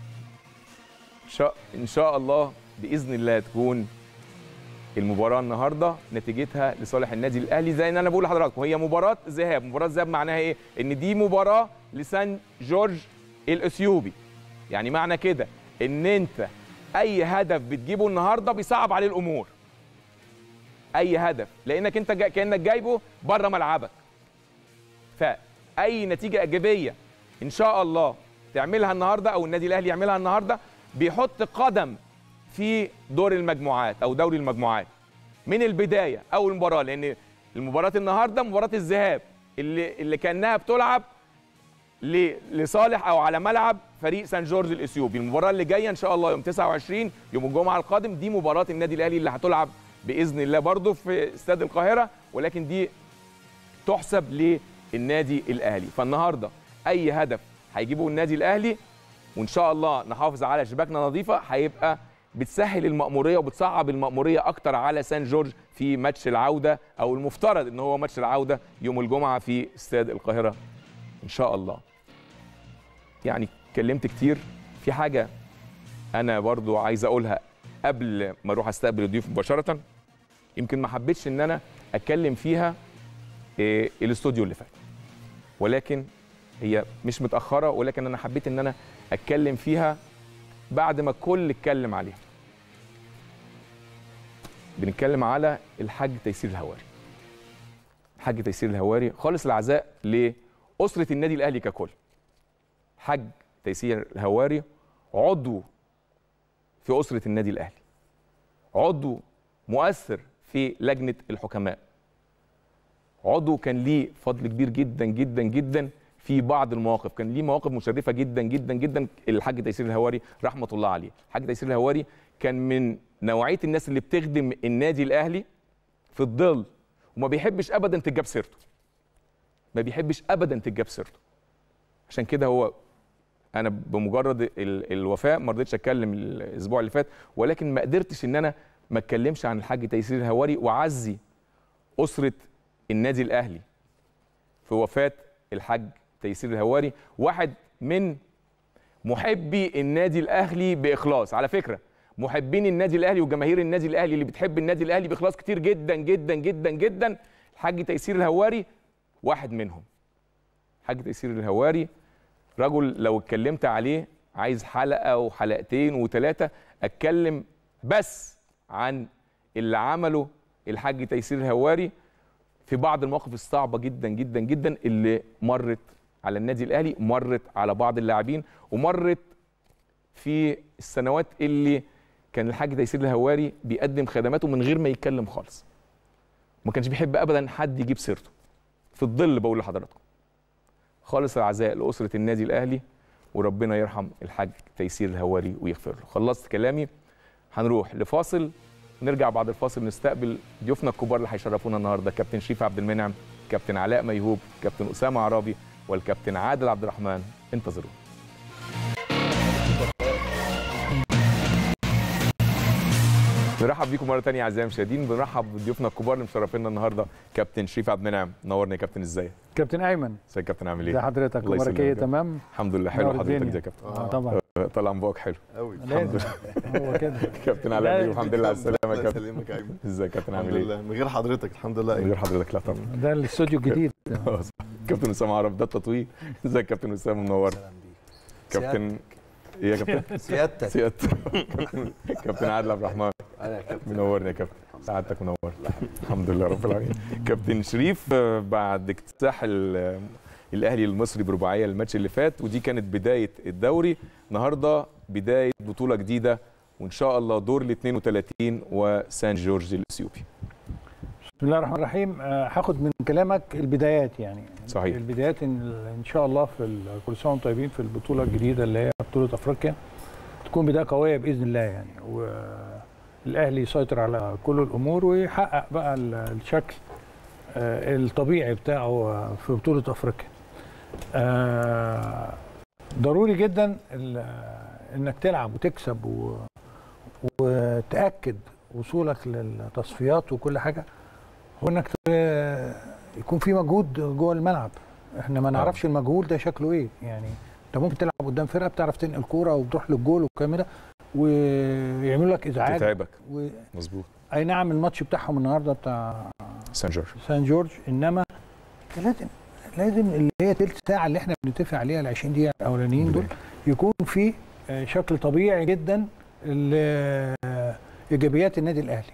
ان شاء ان شاء الله باذن الله تكون المباراه النهارده نتيجتها لصالح النادي الاهلي زي ان انا بقول لحضراتكم هي مباراه ذهاب مباراه ذهاب معناها ايه ان دي مباراه لسان جورج الاثيوبي يعني معنى كده ان انت اي هدف بتجيبه النهارده بيصعب عليه الامور اي هدف لانك انت جا كانك جايبه بره ملعبك فاي نتيجه ايجابيه ان شاء الله تعملها النهارده او النادي الاهلي يعملها النهارده بيحط قدم في دور المجموعات او دوري المجموعات من البدايه اول مباراه لان المباراه النهارده مباراه الذهاب اللي اللي كانها بتلعب ل- لصالح او على ملعب فريق سان جورج الاثيوبي المباراه اللي جايه ان شاء الله يوم 29 يوم الجمعه القادم دي مباراه النادي الاهلي اللي هتلعب باذن الله برضه في استاد القاهره ولكن دي تحسب للنادي الاهلي فالنهارده اي هدف هيجيبه النادي الاهلي وان شاء الله نحافظ على شباكنا نظيفه هيبقى بتسهل المأمورية وبتصعب المأمورية أكتر على سان جورج في ماتش العودة أو المفترض إن هو ماتش العودة يوم الجمعة في استاد القاهرة إن شاء الله يعني اتكلمت كتير في حاجة أنا برضو عايز أقولها قبل ما أروح أستقبل الضيوف مباشرة يمكن ما حبيتش إن أنا أتكلم فيها إيه الاستوديو اللي فات ولكن هي مش متأخرة ولكن أنا حبيت إن أنا أتكلم فيها بعد ما الكل اتكلم عليها بنتكلم على الحاج تيسير الهواري الحاج تيسير الهواري خالص العزاء لأسرة النادي الأهلي ككل حاج تيسير الهواري عضو في أسرة النادي الأهلي عضو مؤثر في لجنة الحكماء عضو كان ليه فضل كبير جدا جدا جدا في بعض المواقف كان ليه مواقف مشرفه جدا جدا جدا الحاج تيسير الهواري رحمه الله عليه الحاج تيسير الهواري كان من نوعيه الناس اللي بتخدم النادي الاهلي في الظل وما بيحبش ابدا تتجاب سيرته ما بيحبش ابدا تتجاب سيرته عشان كده هو انا بمجرد ال- الوفاه ما رضيتش اتكلم الاسبوع اللي فات ولكن ما قدرتش ان انا ما اتكلمش عن الحاج تيسير الهواري وعزي اسره النادي الاهلي في وفاه الحاج تيسير الهواري واحد من محبي النادي الاهلي باخلاص على فكره محبين النادي الاهلي وجماهير النادي الاهلي اللي بتحب النادي الاهلي باخلاص كتير جدا جدا جدا جدا الحاج تيسير الهواري واحد منهم الحاج تيسير الهواري رجل لو اتكلمت عليه عايز حلقه وحلقتين وثلاثه اتكلم بس عن اللي عمله الحاج تيسير الهواري في بعض المواقف الصعبه جدا جدا جدا اللي مرت على النادي الاهلي مرت على بعض اللاعبين ومرت في السنوات اللي كان الحاج تيسير الهواري بيقدم خدماته من غير ما يتكلم خالص ما كانش بيحب ابدا حد يجيب سيرته في الظل بقول لحضراتكم خالص العزاء لاسره النادي الاهلي وربنا يرحم الحاج تيسير الهواري ويغفر له خلصت كلامي هنروح لفاصل نرجع بعد الفاصل نستقبل ضيوفنا الكبار اللي هيشرفونا النهارده كابتن شريف عبد المنعم كابتن علاء ميهوب كابتن اسامه عرابي والكابتن عادل عبد الرحمن انتظروا نرحب بيكم مره ثانيه اعزائي المشاهدين بنرحب بضيوفنا الكبار اللي مشرفينا النهارده كابتن شريف عبد المنعم نورني يا كابتن ازاي كابتن ايمن ازيك يا كابتن عامل ازي ايه حضرتك الله اخبارك ايه يسلمك. تمام الحمد لله حلو نور حضرتك الدنيا. ازيك يا كابتن آه طبعا طالع بوك حلو قوي لازم هو كده كابتن علاء لا، بيه، الحمد لله على السلامه يا الله كابتن يسلمك يا ايمن ازيك يا كابتن الحمد عامل ايه لله من غير حضرتك الحمد لله من أيمن. غير حضرتك لا طبعا ده الاستوديو الجديد كابتن اسامه عرب ده التطوير ازيك يا كابتن اسامه منور كابتن ايه يا كابتن سيادتك سيادة كابتن عادل عبد الرحمن انا كابتن منورني يا كابتن سعادتك منور الحمد لله رب العالمين كابتن شريف آه، بعد اكتساح ال- الاهلي المصري برباعيه الماتش اللي فات ودي كانت بدايه الدوري النهارده بدايه بطوله جديده وان شاء الله دور ال 32 وسان جورج الاثيوبي بسم الله الرحمن الرحيم آه، هاخد من كلامك البدايات يعني صحيح. البدايات ان ان شاء الله في ال- كل سنه وانتم طيبين في البطوله الجديده اللي هي بطوله افريقيا تكون بدايه قويه باذن الله يعني والاهلي يسيطر على كل الامور ويحقق بقى ال- الشكل آه، الطبيعي بتاعه آه، في بطوله افريقيا آه، ضروري جدا ال- انك تلعب وتكسب و- وتاكد وصولك للتصفيات وكل حاجه هو انك ت- يكون في مجهود جوه الملعب احنا ما نعرفش المجهود ده شكله ايه يعني انت ممكن تلعب قدام فرقه بتعرف تنقل كوره وتروح للجول والكلام ده ويعملوا لك ازعاج تتعبك و... مظبوط اي نعم الماتش بتاعهم النهارده بتاع سان جورج سان جورج انما لازم لازم اللي هي تلت ساعه اللي احنا بنتفق عليها ال 20 دقيقه الاولانيين دول يكون في آه، شكل طبيعي جدا لايجابيات النادي الاهلي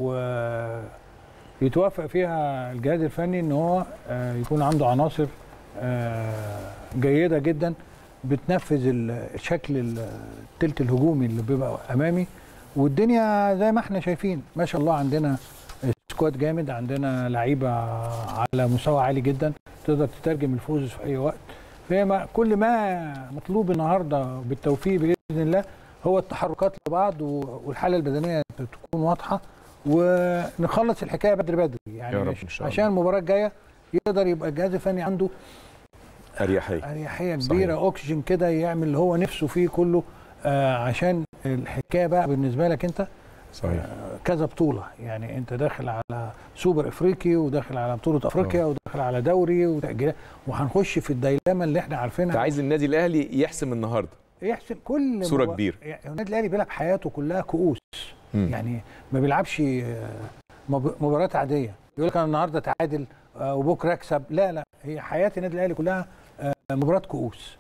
ويتوافق فيها الجهاز الفني ان هو آه، يكون عنده عناصر آه، جيده جدا بتنفذ ال- الشكل ال- التلت الهجومي اللي بيبقى امامي والدنيا زي ما احنا شايفين ما شاء الله عندنا سكواد جامد عندنا لعيبه على مستوى عالي جدا تقدر تترجم الفوز في اي وقت فهي ما كل ما مطلوب النهارده بالتوفيق باذن الله هو التحركات لبعض و- والحاله البدنيه تكون واضحه ونخلص الحكايه بدري بدري يعني يا رب مش- إن شاء الله. عشان المباراه الجايه يقدر يبقى الجهاز الفني عنده اريحيه اريحيه صحيح. كبيره اكسجين كده يعمل اللي هو نفسه فيه كله آه عشان الحكايه بقى بالنسبه لك انت صحيح كذا بطوله يعني انت داخل على سوبر افريقي وداخل على بطوله افريقيا وداخل على دوري وتاجيلات وهنخش في الديلما اللي احنا انت عارفينها عايز النادي الاهلي يحسم النهارده يحسن كل صورة مبا- كبيرة. يعني النادي الاهلي بيلعب حياته كلها كؤوس مم. يعني ما بيلعبش آه، مب- مباريات عاديه يقول لك انا النهارده تعادل آه، وبكره اكسب لا لا هي حياه النادي الاهلي كلها آه، مباراه كؤوس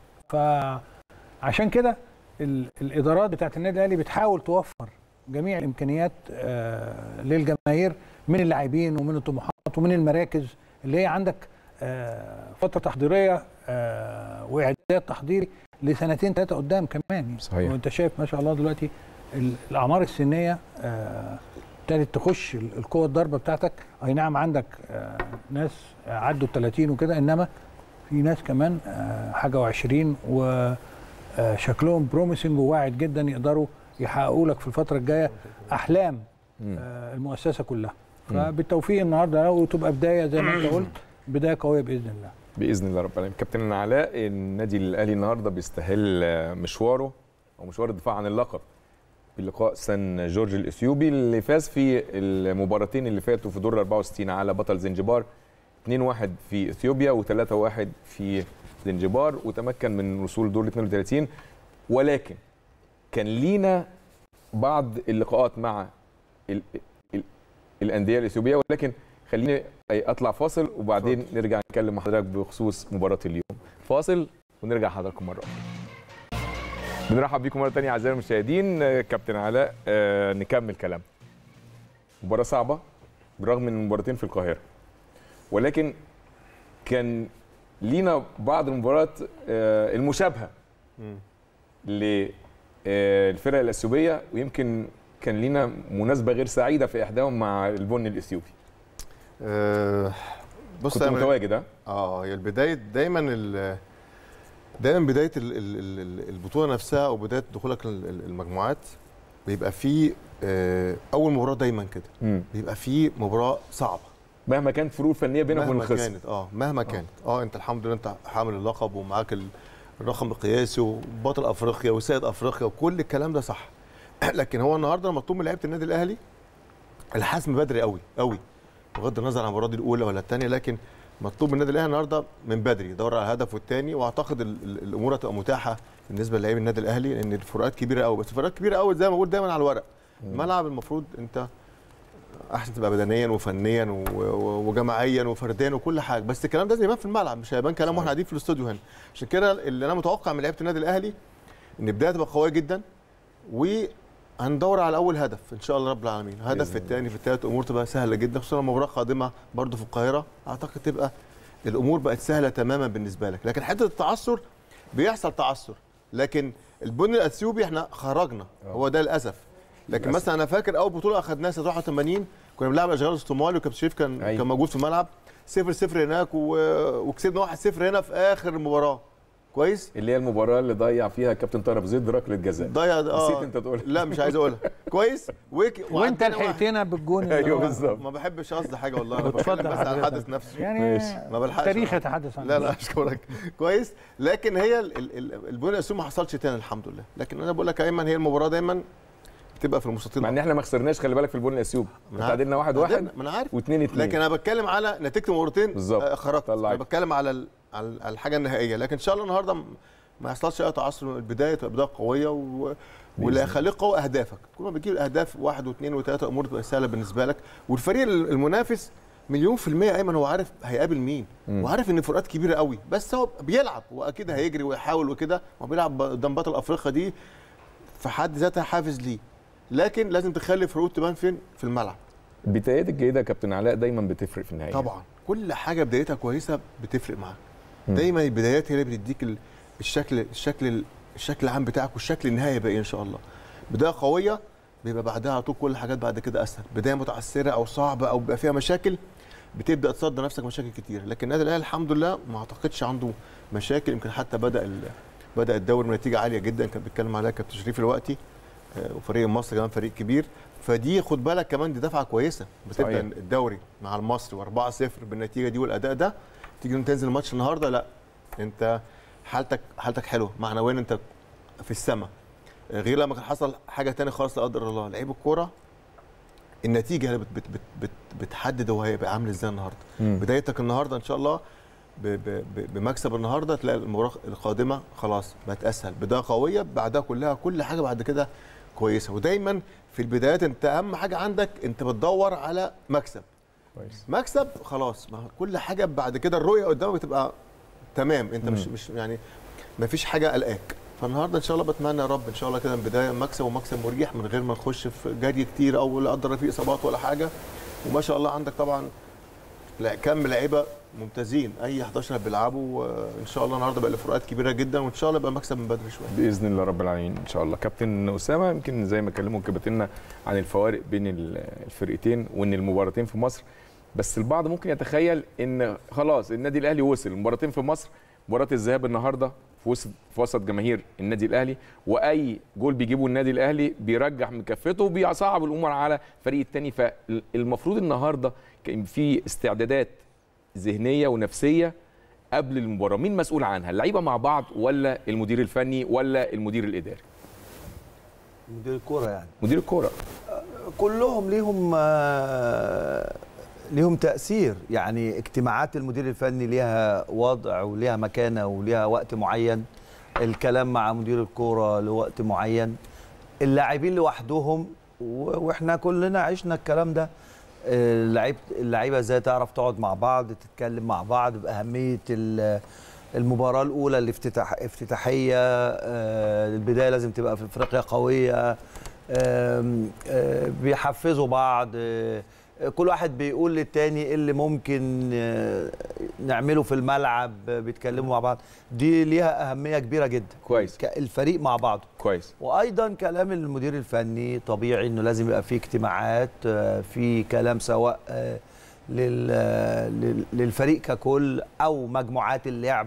فعشان كده ال- الادارات بتاعت النادي الاهلي بتحاول توفر جميع الامكانيات آه، للجماهير من اللاعبين ومن الطموحات ومن المراكز اللي هي عندك آه، فتره تحضيريه آه، واعداد تحضيري لسنتين ثلاثه قدام كمان يعني. صحيح. وانت شايف ما شاء الله دلوقتي ال- الاعمار السنيه آه، ابتدت تخش ال- القوه الضربه بتاعتك اي نعم عندك آه، ناس عدوا ال 30 وكده انما في ناس كمان آه، حاجه و20 وشكلهم بروميسنج وواعد جدا يقدروا يحققوا لك في الفتره الجايه احلام مم. آه، المؤسسه كلها مم. فبالتوفيق النهارده وتبقى بدايه زي ما انت قلت بدايه قويه باذن الله باذن الله رب العالمين كابتن علاء النادي الاهلي النهارده بيستهل مشواره او مشوار الدفاع عن اللقب بلقاء سان جورج الاثيوبي اللي فاز في المباراتين اللي فاتوا في دور 64 على بطل زنجبار 2-1 في اثيوبيا و3-1 في زنجبار وتمكن من وصول دور ال 32 ولكن كان لينا بعض اللقاءات مع ال ال الانديه الاثيوبيه ولكن خليني اطلع فاصل وبعدين نرجع نتكلم مع حضرتك بخصوص مباراه اليوم فاصل ونرجع حضراتكم مره أخرى. بنرحب بيكم مره ثانيه اعزائي المشاهدين آه، كابتن علاء آه، نكمل كلام مباراه صعبه بالرغم من المباراتين في القاهره ولكن كان لينا بعض المباريات آه، المشابهه للفرق الاثيوبيه ويمكن كان لينا مناسبه غير سعيده في احداهم مع البن الاثيوبي آه، بص كنت يا أيمن- متواجد ها اه هي البدايه دايما ال- دايما بدايه ال- ال- ال- البطوله نفسها او بدايه دخولك ال- ال- المجموعات بيبقى فيه آه، اول مباراه دايما كده مم. بيبقى فيه مباراه صعبه مهما كانت فروق فنيه بينك وبين مهما الخصم كانت اه مهما كانت اه انت الحمد لله انت حامل اللقب ومعاك ال- الرقم القياسي وبطل افريقيا وسيد افريقيا وكل الكلام ده صح لكن هو النهارده مطلوب من لعيبه النادي الاهلي الحسم بدري قوي قوي بغض النظر عن المباراه دي الاولى ولا الثانيه لكن مطلوب من النادي الاهلي النهارده من بدري يدور على الهدف والثاني واعتقد ال- ال- الامور هتبقى متاحه بالنسبه للاعبي النادي الاهلي لان الفروقات كبيره قوي بس الفروقات كبيره قوي زي ما بقول دايما على الورق الملعب المفروض انت احسن تبقى بدنيا وفنيا و- و- وجماعيا وفرديا وكل حاجه بس الكلام ده لازم يبان في الملعب مش هيبان كلام واحنا قاعدين في الاستوديو هنا عشان كده اللي انا متوقع من لعيبه النادي الاهلي ان البدايه تبقى قويه جدا وهندور على اول هدف ان شاء الله رب العالمين هدف في الثاني في الثالث الامور تبقى سهله جدا خصوصا مباراه قادمه برضو في القاهره اعتقد تبقى الامور بقت سهله تماما بالنسبه لك لكن حته التعثر بيحصل تعثر لكن البني الاثيوبي احنا خرجنا هو ده للاسف لكن للأسف. مثلا انا فاكر اول بطوله اخذناها سنه 81 كنا بنلعب اشغال الصومالي وكابتن شريف كان أيوة. أيوة. كان موجود في الملعب 0 0 هناك و... وكسبنا 1 0 هنا في اخر المباراه كويس اللي هي المباراه اللي ضيع فيها كابتن طارق أبو زيد ركله جزاء ضيع نسيت انت تقولها لا مش عايز اقولها كويس ويك وانت وعدينا واحد. لحقتنا بالجون اللي ايوه هو- بالظبط ما بحبش قصدي حاجه والله انا اتفضل بتكلم بس عن حضرتك. الحدث نفسه يعني ماشي. ما بلحقش التاريخ يتحدث عنه لا لا اشكرك كويس لكن هي ال- ال- ال- البنى الاسيوي ما حصلش تاني الحمد لله لكن انا بقول لك يا ايمن هي المباراه دايما بتبقى في المستطيل مع ان احنا ما خسرناش خلي بالك في البن الاثيوبي ما أنا عارف. تعادلنا واحد واحد تعادلنا، ما انا عارف واثنين اثنين لكن انا بتكلم على نتيجه المباراتين بالظبط. آه، خرجت طلعت. انا بتكلم على ال- على ال- على الحاجه النهائيه لكن ان شاء الله النهارده م- ما يحصلش اي تعثر من البدايه تبقى بدايه قويه و... واللي هيخليك قوي اهدافك كل ما بتجيب الاهداف واحد واثنين وثلاثه الامور تبقى سهله بالنسبه لك والفريق ال- المنافس مليون في المية ايمن هو عارف هيقابل مين وعارف ان فروقات كبيره قوي بس هو بيلعب واكيد هيجري ويحاول وكده هو بيلعب قدام بطل افريقيا دي في حد ذاتها حافز ليه لكن لازم تخلي فروق تبان فين في الملعب البدايات الجيده يا كابتن علاء دايما بتفرق في النهايه طبعا كل حاجه بدايتها كويسه بتفرق معاك دايما البدايات هي اللي بتديك ال- الشكل الشكل الشكل العام بتاعك والشكل النهائي بقى ان شاء الله بدايه قويه بيبقى بعدها على طول كل الحاجات بعد كده اسهل بدايه متعثره او صعبه او بيبقى فيها مشاكل بتبدا تصدى نفسك مشاكل كتير لكن النادي الاهلي الحمد لله ما اعتقدش عنده مشاكل يمكن حتى بدا ال- بدا الدوري بنتيجه عاليه جدا كان بيتكلم عليها كابتن شريف دلوقتي آه، وفريق مصر كمان فريق كبير فدي خد بالك كمان دي دفعه كويسه بتبدا صحيح. الدوري مع المصري و4-0 بالنتيجه دي والاداء ده تيجي تنزل الماتش النهارده لا انت حالتك حالتك حلوه معنويا انت في السماء غير لما كان حصل حاجه تانية خالص لا قدر الله لعيب الكوره النتيجه هي اللي بت بت بت بت بتحدد هو هيبقى عامل ازاي النهارده مم. بدايتك النهارده ان شاء الله ب ب ب بمكسب النهارده تلاقي المباراه القادمه خلاص بقت اسهل بدايه قويه بعدها كلها كل حاجه بعد كده كويسه ودايما في البدايات انت اهم حاجه عندك انت بتدور على مكسب كويس مكسب خلاص ما هو كل حاجه بعد كده الرؤيه قدامك بتبقى تمام انت مش مش يعني ما فيش حاجه قلقاك فالنهارده ان شاء الله بتمنى يا رب ان شاء الله كده من بدايه مكسب ومكسب مريح من غير ما نخش في جري كتير او لا قدر في اصابات ولا حاجه وما شاء الله عندك طبعا لا كم لعيبه ممتازين اي 11 بيلعبوا آه، ان شاء الله النهارده بقى الفروقات كبيره جدا وان شاء الله يبقى مكسب من بدري شويه باذن الله رب العالمين ان شاء الله كابتن اسامه يمكن زي ما كلموا كابتننا عن الفوارق بين ال- الفرقتين وان المباراتين في مصر بس البعض ممكن يتخيل ان خلاص النادي الاهلي وصل المباراتين في مصر مباراه الذهاب النهارده في وسط في وسط جماهير النادي الاهلي واي جول بيجيبه النادي الاهلي بيرجح من كفته وبيصعب الامور على الفريق الثاني فالمفروض النهارده كان في استعدادات ذهنيه ونفسيه قبل المباراه مين مسؤول عنها اللعيبه مع بعض ولا المدير الفني ولا المدير الاداري مدير الكوره يعني مدير الكوره كلهم ليهم آه، ليهم تأثير يعني اجتماعات المدير الفني ليها وضع وليها مكانة وليها وقت معين الكلام مع مدير الكورة لوقت معين اللاعبين لوحدهم و- واحنا كلنا عشنا الكلام ده اللعيب اللعيبه ازاي تعرف تقعد مع بعض تتكلم مع بعض باهميه ال- المباراه الاولى الافتتاح افتتاحيه آه، البدايه لازم تبقى في افريقيا قويه آم، آه، بيحفزوا بعض آه، كل واحد بيقول للتاني ايه اللي ممكن آه، نعمله في الملعب آه، بيتكلموا مع بعض دي ليها اهميه كبيره جدا كويس ك- الفريق مع بعضه كويس وايضا كلام المدير الفني طبيعي انه لازم يبقى فيه اجتماعات آه، في كلام سواء آه، لل- آه، لل- للفريق ككل او مجموعات اللعب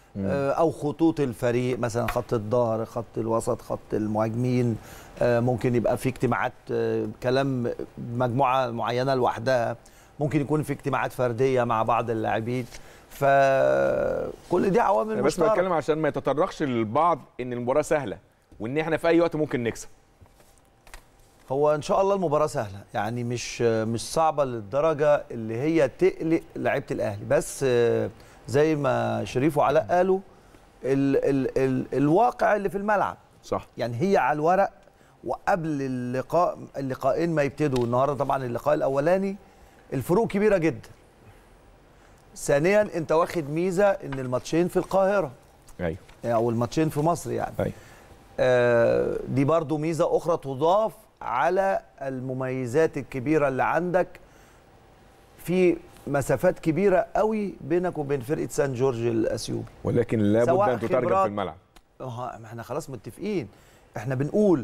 آه، او خطوط الفريق مثلا خط الظهر خط الوسط خط المهاجمين آه، ممكن يبقى في اجتماعات آه، كلام مجموعه معينه لوحدها ممكن يكون في اجتماعات فرديه مع بعض اللاعبين فكل دي عوامل انا بس مشتركه بتكلم عشان ما يتطرقش للبعض ان المباراه سهله وان احنا في اي وقت ممكن نكسب هو ان شاء الله المباراه سهله يعني مش مش صعبه للدرجه اللي هي تقلق لعيبه الاهلي بس آه، زي ما شريف وعلاء قالوا ال ال ال الواقع اللي في الملعب صح يعني هي على الورق وقبل اللقاء اللقاءين ما يبتدوا النهارده طبعا اللقاء الاولاني الفروق كبيره جدا ثانيا انت واخد ميزه ان الماتشين في القاهره ايوه او الماتشين في مصر يعني ايوه آه، دي برضو ميزة أخرى تضاف على المميزات الكبيرة اللي عندك في مسافات كبيرة قوي بينك وبين فرقة سان جورج الأثيوبي ولكن لابد سواء ان تترجم خبرات- في الملعب اه ما احنا خلاص متفقين احنا بنقول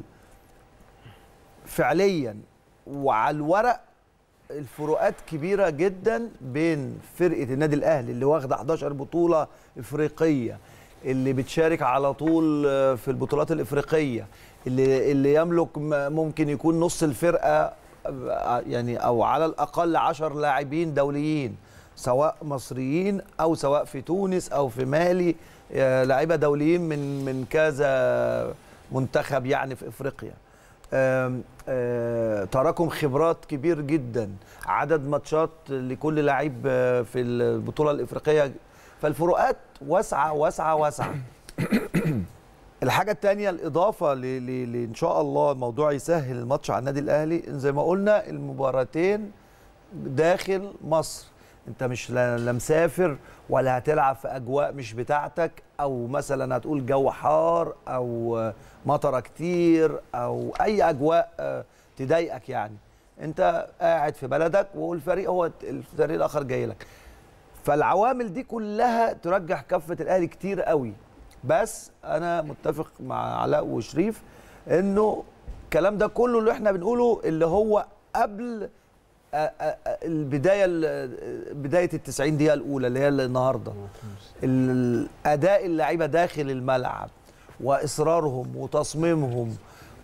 فعليا وعلى الورق الفروقات كبيرة جدا بين فرقة النادي الأهلي اللي واخدة 11 بطولة إفريقية اللي بتشارك على طول آه، في البطولات الإفريقية اللي اللي يملك م- ممكن يكون نص الفرقة آه، يعني أو على الأقل 10 لاعبين دوليين سواء مصريين أو سواء في تونس أو في مالي آه، لعيبة دوليين من من كذا منتخب يعني في إفريقيا آم، آه، تراكم خبرات كبير جدا عدد ماتشات لكل لعيب آه، في البطوله الافريقيه فالفروقات واسعه واسعه واسعه الحاجه الثانيه الاضافه ل- ل- ل- ان شاء الله الموضوع يسهل الماتش على النادي الاهلي زي ما قلنا المباراتين داخل مصر انت مش لا لا مسافر ولا هتلعب في اجواء مش بتاعتك او مثلا هتقول جو حار او آه، مطره كتير او اي اجواء آه، تضايقك يعني انت قاعد في بلدك والفريق هو الفريق الاخر جاي لك فالعوامل دي كلها ترجح كفه الاهلي كتير قوي بس انا متفق مع علاء وشريف انه الكلام ده كله اللي احنا بنقوله اللي هو قبل آه، آه، آه، البدايه ال- بدايه ال 90 دقيقه الاولى اللي هي النهارده الاداء اللعيبه داخل الملعب واصرارهم وتصميمهم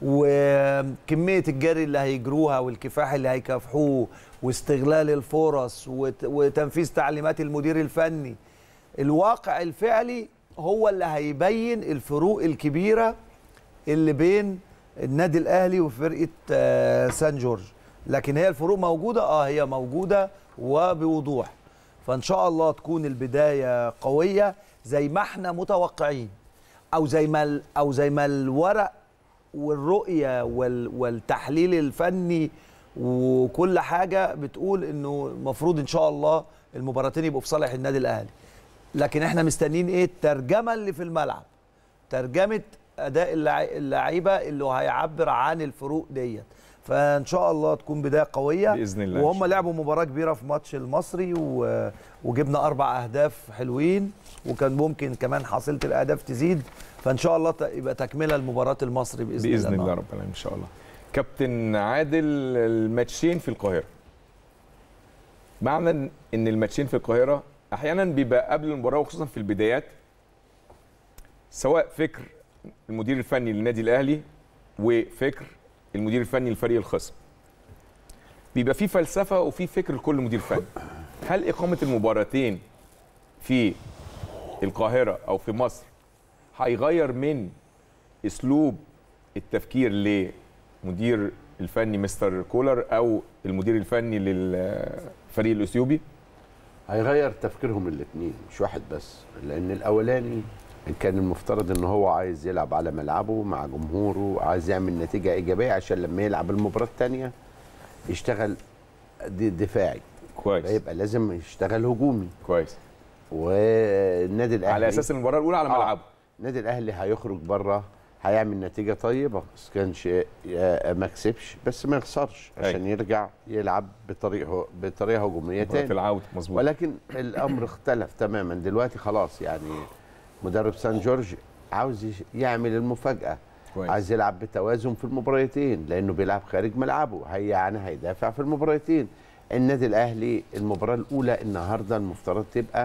وكميه الجري اللي هيجروها والكفاح اللي هيكافحوه واستغلال الفرص وت- وتنفيذ تعليمات المدير الفني الواقع الفعلي هو اللي هيبين الفروق الكبيره اللي بين النادي الاهلي وفرقه آه، سان جورج لكن هي الفروق موجوده اه هي موجوده وبوضوح فان شاء الله تكون البدايه قويه زي ما احنا متوقعين او زي ما ال- او زي ما الورق والرؤيه وال والتحليل الفني وكل حاجه بتقول انه المفروض ان شاء الله المباراتين يبقوا في صالح النادي الاهلي لكن احنا مستنيين ايه الترجمه اللي في الملعب ترجمه اداء اللع- اللعيبه اللي هيعبر عن الفروق ديت فان شاء الله تكون بدايه قويه بإذن الله إن وهم شاء الله. لعبوا مباراه كبيره في ماتش المصري و... وجبنا اربع اهداف حلوين وكان ممكن كمان حصيله الاهداف تزيد فان شاء الله ت... يبقى تكمله لمباراه المصري باذن, باذن الله الله رب العالمين ان شاء الله كابتن عادل الماتشين في القاهره معنى ان إن الماتشين في القاهره احيانا بيبقى قبل المباراه وخصوصا في البدايات سواء فكر المدير الفني للنادي الاهلي وفكر المدير الفني للفريق الخصم بيبقى في فلسفه وفي فكر لكل مدير فني هل اقامه المباراتين في القاهره او في مصر هيغير من اسلوب التفكير لمدير الفني مستر كولر او المدير الفني للفريق الاثيوبي هيغير تفكيرهم الاثنين مش واحد بس لان الاولاني كان المفترض ان هو عايز يلعب على ملعبه مع جمهوره عايز يعمل نتيجه ايجابيه عشان لما يلعب المباراه الثانيه يشتغل د- دفاعي كويس فيبقى لازم يشتغل هجومي كويس والنادي الاهلي على اساس المباراه الاولى على آه. ملعبه النادي الاهلي هيخرج بره هيعمل نتيجه طيبه بس كانش يا- ما كسبش بس ما يخسرش عشان يرجع يلعب بطريقه بطريقه هجوميه في تاني العوده مظبوط ولكن الامر اختلف تماما دلوقتي خلاص يعني مدرب سان جورج عاوز يش- يعمل المفاجاه كويس. عايز يلعب بتوازن في المباراتين لانه بيلعب خارج ملعبه هي يعني هيدافع في المباراتين النادي الاهلي المباراه الاولى النهارده المفترض تبقى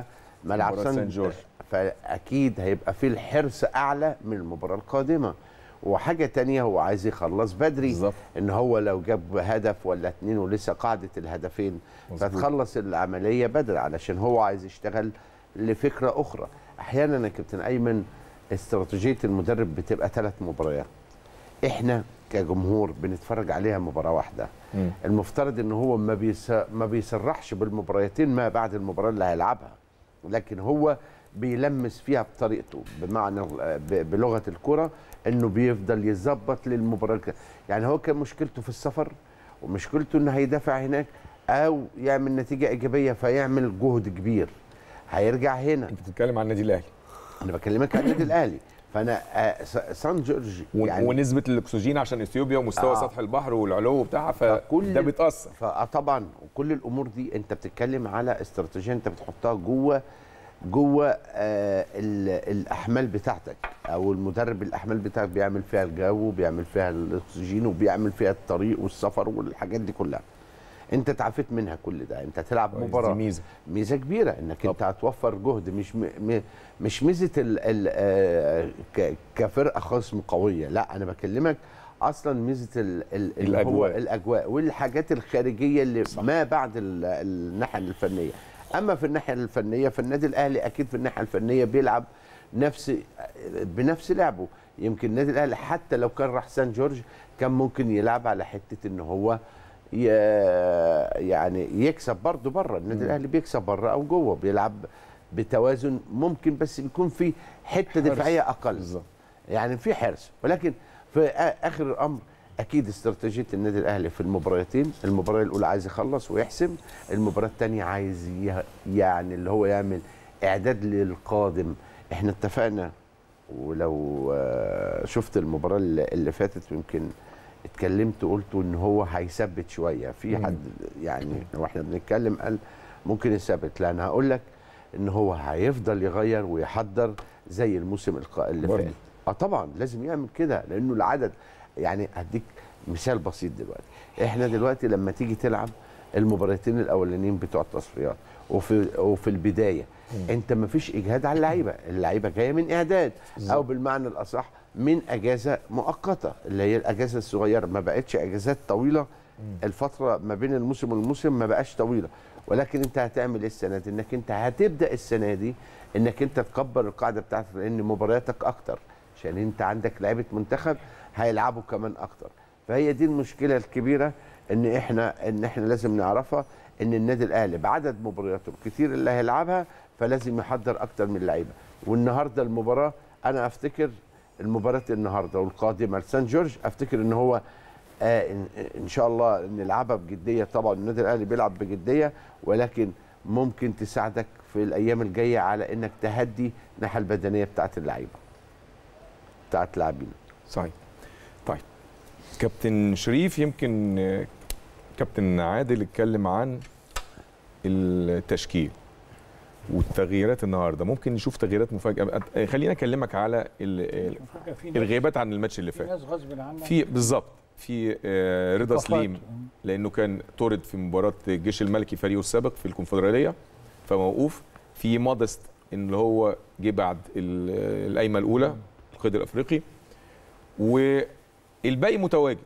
ملعب مباراة سان سان جورج. فاكيد هيبقى فيه الحرص اعلى من المباراه القادمه وحاجه تانية هو عايز يخلص بدري بالظبط. ان هو لو جاب هدف ولا اتنين ولسه قاعده الهدفين مظبوط. فتخلص العمليه بدري علشان هو عايز يشتغل لفكره اخرى احيانا يا كابتن ايمن استراتيجيه المدرب بتبقى ثلاث مباريات احنا كجمهور بنتفرج عليها مباراه واحده مم. المفترض ان هو ما بيس ما بيسرحش بالمباريتين ما بعد المباراه اللي هيلعبها لكن هو بيلمس فيها بطريقته بمعنى ب- بلغه الكره انه بيفضل يظبط للمباراه الك- يعني هو كان مشكلته في السفر ومشكلته انه هيدافع هناك او يعمل نتيجه ايجابيه فيعمل جهد كبير هيرجع هنا انت بتتكلم عن النادي الاهلي انا بكلمك عن النادي الاهلي فانا آه، س- سان جورج و- يعني ونسبه الاكسجين عشان اثيوبيا ومستوى آه. سطح البحر والعلو بتاعها فكل- فده بيتاثر فطبعا كل الامور دي انت بتتكلم على استراتيجيه انت بتحطها جوه جوه آه ال- الاحمال بتاعتك او المدرب الاحمال بتاعك بيعمل فيها الجو وبيعمل فيها الاكسجين وبيعمل فيها الطريق والسفر والحاجات دي كلها انت تعافيت منها كل ده انت تلعب كويس، مباراه دي ميزه ميزه كبيره انك انت هتوفر جهد مش م... م... مش ميزه ال... ال... آه، ك... كفرقه خصم قويه لا انا بكلمك اصلا ميزه ال... ال... اللي هو الأجواء. الاجواء والحاجات الخارجيه اللي صح. ما بعد ال... الناحيه الفنيه اما في الناحيه الفنيه فالنادي الاهلي اكيد في الناحيه الفنيه بيلعب نفس بنفس لعبه يمكن النادي الاهلي حتى لو كان راح سان جورج كان ممكن يلعب على حته ان هو ي... يعني يكسب برضه بره النادي الاهلي بيكسب بره او جوه بيلعب بتوازن ممكن بس بيكون في حته دفاعيه اقل بالظبط يعني في حرص ولكن في آ- اخر الامر اكيد استراتيجيه النادي الاهلي في المباراتين المباراه الاولى عايز يخلص ويحسم المباراه الثانيه عايز ي- يعني اللي هو يعمل اعداد للقادم احنا اتفقنا ولو آه، شفت المباراه اللي اللي فاتت يمكن اتكلمت قلت ان هو هيثبت شويه في مم. حد يعني واحنا بنتكلم قال ممكن يثبت لا انا هقول لك ان هو هيفضل يغير ويحضر زي الموسم الق- اللي برضه. فات اه طبعا لازم يعمل كده لانه العدد يعني هديك مثال بسيط دلوقتي احنا دلوقتي لما تيجي تلعب المباراتين الاولانيين بتوع التصفيات وفي وفي البدايه انت ما فيش اجهاد على اللعيبه اللعيبه جايه من اعداد او بالمعنى الاصح من اجازه مؤقته اللي هي الاجازه الصغيره ما بقتش اجازات طويله الفتره ما بين الموسم والموسم ما بقاش طويله ولكن انت هتعمل ايه السنه دي انك انت هتبدا السنه دي انك انت تكبر القاعده بتاعتك لان مبارياتك اكتر عشان انت عندك لعيبه منتخب هيلعبوا كمان اكتر فهي دي المشكله الكبيره ان احنا ان احنا لازم نعرفها ان النادي الاهلي بعدد مبارياته الكتير اللي هيلعبها فلازم يحضر اكتر من اللعيبه والنهارده المباراه انا افتكر المباراه النهارده والقادمه لسان جورج افتكر ان هو آه ان, إن شاء الله نلعبها بجديه طبعا النادي الاهلي بيلعب بجديه ولكن ممكن تساعدك في الايام الجايه على انك تهدي الناحيه البدنيه بتاعت اللعيبه بتاعت اللاعبين صحيح طيب كابتن شريف يمكن آه، كابتن عادل اتكلم عن التشكيل والتغييرات النهارده ممكن نشوف تغييرات مفاجاه آه، خلينا اكلمك على ال- ال- فجأة في ناس- الغيابات عن الماتش اللي في فات ناس غصب عنك في بالظبط في آه، رضا إيقافات. سليم لانه كان طرد في مباراه الجيش الملكي فريقه السابق في الكونفدراليه فموقوف في مودست اللي هو جه بعد ال- القايمه الاولى القيد الافريقي والباقي متواجد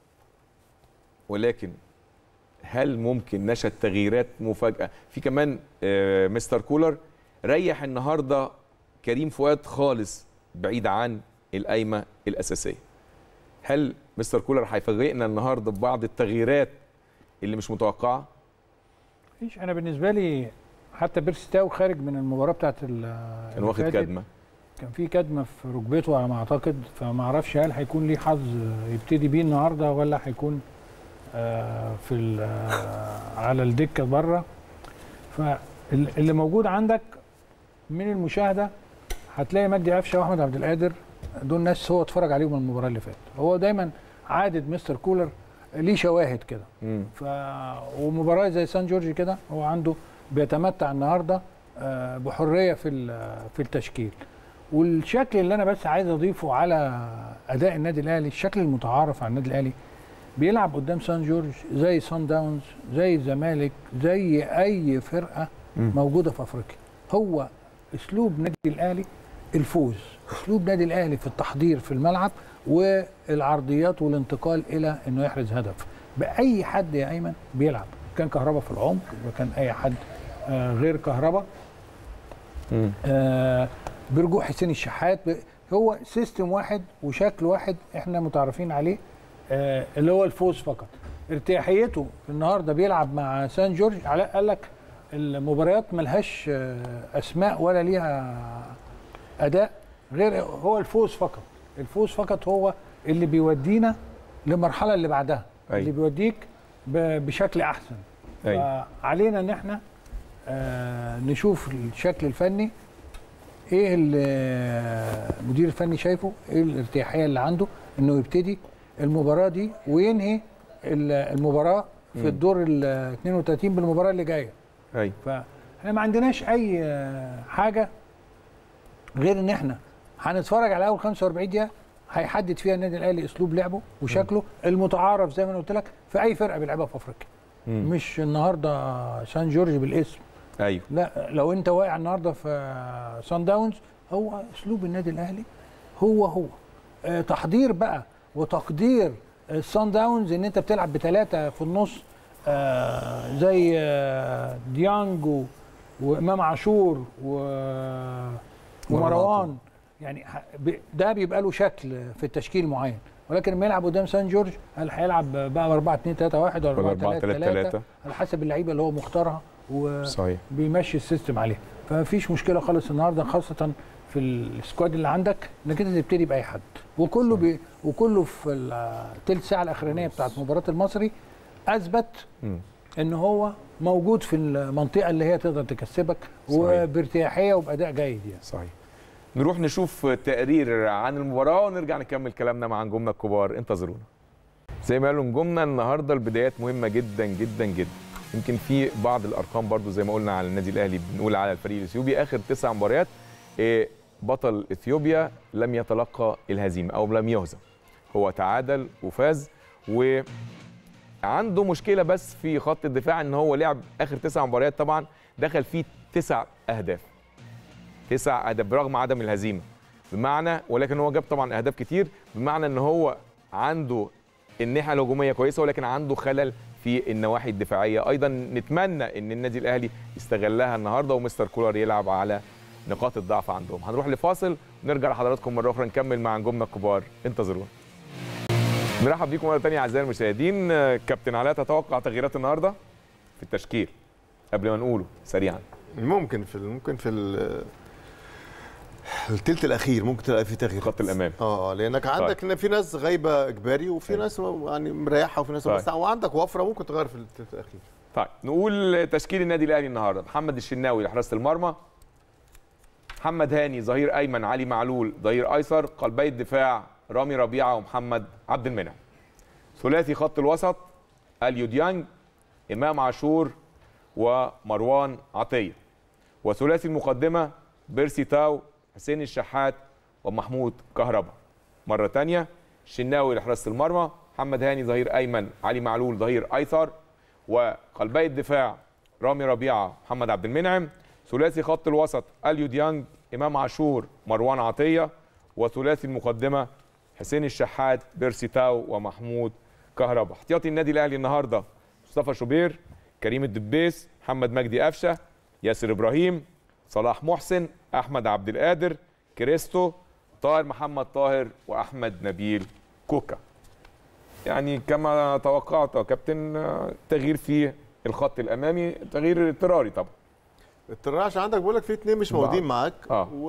ولكن هل ممكن نشأت تغييرات مفاجاه في كمان آه، مستر كولر ريح النهارده كريم فؤاد خالص بعيد عن القايمه الاساسيه هل مستر كولر هيفاجئنا النهارده ببعض التغييرات اللي مش متوقعه مفيش انا بالنسبه لي حتى بيرستاو خارج من المباراه بتاعت ال- كان اللي واخد فاتت. كدمه كان في كدمه في ركبته على ما اعتقد فما اعرفش هل هيكون ليه حظ يبتدي بيه النهارده ولا هيكون آه، في ال- آه، على الدكه بره فاللي موجود عندك من المشاهده هتلاقي مجدي قفشه واحمد عبد القادر دول ناس هو اتفرج عليهم المباراه اللي فاتت هو دايما عاده مستر كولر ليه شواهد كده مم. ف ومباراه زي سان جورج كده هو عنده بيتمتع النهارده آه، بحريه في ال- في التشكيل والشكل اللي انا بس عايز اضيفه على اداء النادي الاهلي الشكل المتعارف على النادي الاهلي بيلعب قدام سان جورج زي سان داونز زي الزمالك زي اي فرقه مم. موجوده في افريقيا هو اسلوب نادي الاهلي الفوز اسلوب نادي الاهلي في التحضير في الملعب والعرضيات والانتقال الى انه يحرز هدف باي حد يا ايمن بيلعب كان كهربا في العمق وكان اي حد آه، غير كهربا مم. آه، برجوع حسين الشحات ب- هو سيستم واحد وشكل واحد احنا متعرفين عليه آه، اللي هو الفوز فقط ارتياحيته النهارده بيلعب مع سان جورج على قال لك المباريات ملهاش آه، اسماء ولا ليها اداء غير هو الفوز فقط الفوز فقط هو اللي بيودينا للمرحله اللي بعدها أيوة. اللي بيوديك ب- بشكل احسن أيوة. فعلينا ان احنا آه، نشوف الشكل الفني ايه اللي المدير الفني شايفه ايه الارتياحيه اللي عنده انه يبتدي المباراه دي وينهي ال- المباراه في الدور ال 32 بالمباراه اللي جايه ايوه فاحنا ما عندناش اي آه، حاجه غير ان احنا هنتفرج على اول 45 دقيقه هيحدد فيها النادي الاهلي اسلوب لعبه وشكله المتعارف زي ما انا قلت لك في اي فرقه بيلعبها في افريقيا مم. مش النهارده سان جورج بالاسم ايوه لا لو انت واقع النهارده في سان داونز هو اسلوب النادي الاهلي هو هو آه، تحضير بقى وتقدير السان داونز ان انت بتلعب بثلاثه في النص آه، زي آه، ديانج و- وامام عاشور و- ومروان يعني ح- ب- ده بيبقى له شكل في التشكيل معين ولكن لما يلعب قدام سان جورج هل هيلعب بقى 4 2 3 1 ولا ولا 4 4 3 3 3 3 على حسب اللعيبه اللي هو مختارها و صحيح بيمشي السيستم عليها فمفيش مشكله خالص النهارده خاصه في السكواد اللي عندك انك انت تبتدي باي حد وكله بي وكله في الثلث ساعه الاخرانيه بتاعت مباراه المصري اثبت مم. ان هو موجود في المنطقه اللي هي تقدر تكسبك صحيح. وبارتياحيه وباداء جيد يعني صحيح نروح نشوف تقرير عن المباراة ونرجع نكمل كلامنا مع نجومنا الكبار انتظرونا زي ما قالوا نجومنا النهارده البدايات مهمة جدا جدا جدا يمكن في بعض الارقام برضو زي ما قلنا على النادي الاهلي بنقول على الفريق الاثيوبي اخر تسع مباريات إيه، بطل اثيوبيا لم يتلقى الهزيمة او لم يهزم هو تعادل وفاز وعنده مشكلة بس في خط الدفاع ان هو لعب اخر تسع مباريات طبعا دخل فيه تسع اهداف تسع اهداف برغم عدم الهزيمه بمعنى ولكن هو جاب طبعا اهداف كتير بمعنى ان هو عنده الناحيه الهجوميه كويسه ولكن عنده خلل في النواحي الدفاعيه ايضا نتمنى ان النادي الاهلي يستغلها النهارده ومستر كولر يلعب على نقاط الضعف عندهم هنروح لفاصل ونرجع لحضراتكم مره اخرى نكمل مع نجومنا الكبار انتظرونا نرحب بيكم مره ثانيه اعزائي المشاهدين آه، كابتن علاء تتوقع تغييرات النهارده في التشكيل قبل ما نقوله سريعا ممكن في ال- ممكن في ال- التلت الاخير ممكن تلاقي فيه تغيير خط الامام اه لانك عندك ان في ناس غايبه اجباري وفي طيب. ناس يعني مريحه وفي ناس طيب. مستع وعندك وفره ممكن تغير في التلت الاخير طيب نقول تشكيل النادي الاهلي النهارده محمد الشناوي لحراسه المرمى محمد هاني ظهير ايمن علي معلول ظهير ايسر قلبي الدفاع رامي ربيعه ومحمد عبد المنعم ثلاثي خط الوسط اليو ديانج امام عاشور ومروان عطيه وثلاثي المقدمه بيرسي تاو حسين الشحات ومحمود كهربا مره ثانيه شناوي لحراسه المرمى محمد هاني ظهير ايمن علي معلول ظهير ايسر وقلبي الدفاع رامي ربيعه محمد عبد المنعم ثلاثي خط الوسط اليو ديانج امام عاشور مروان عطيه وثلاثي المقدمه حسين الشحات بيرسي تاو ومحمود كهربا احتياطي النادي الاهلي النهارده مصطفى شوبير كريم الدبيس محمد مجدي قفشه ياسر ابراهيم صلاح محسن احمد عبد القادر كريستو طاهر محمد طاهر واحمد نبيل كوكا يعني كما توقعت يا كابتن آه، تغيير في الخط الامامي تغيير اضطراري طبعا الترنيع عشان عندك بقول لك في اثنين مش بعض. موجودين معاك آه. و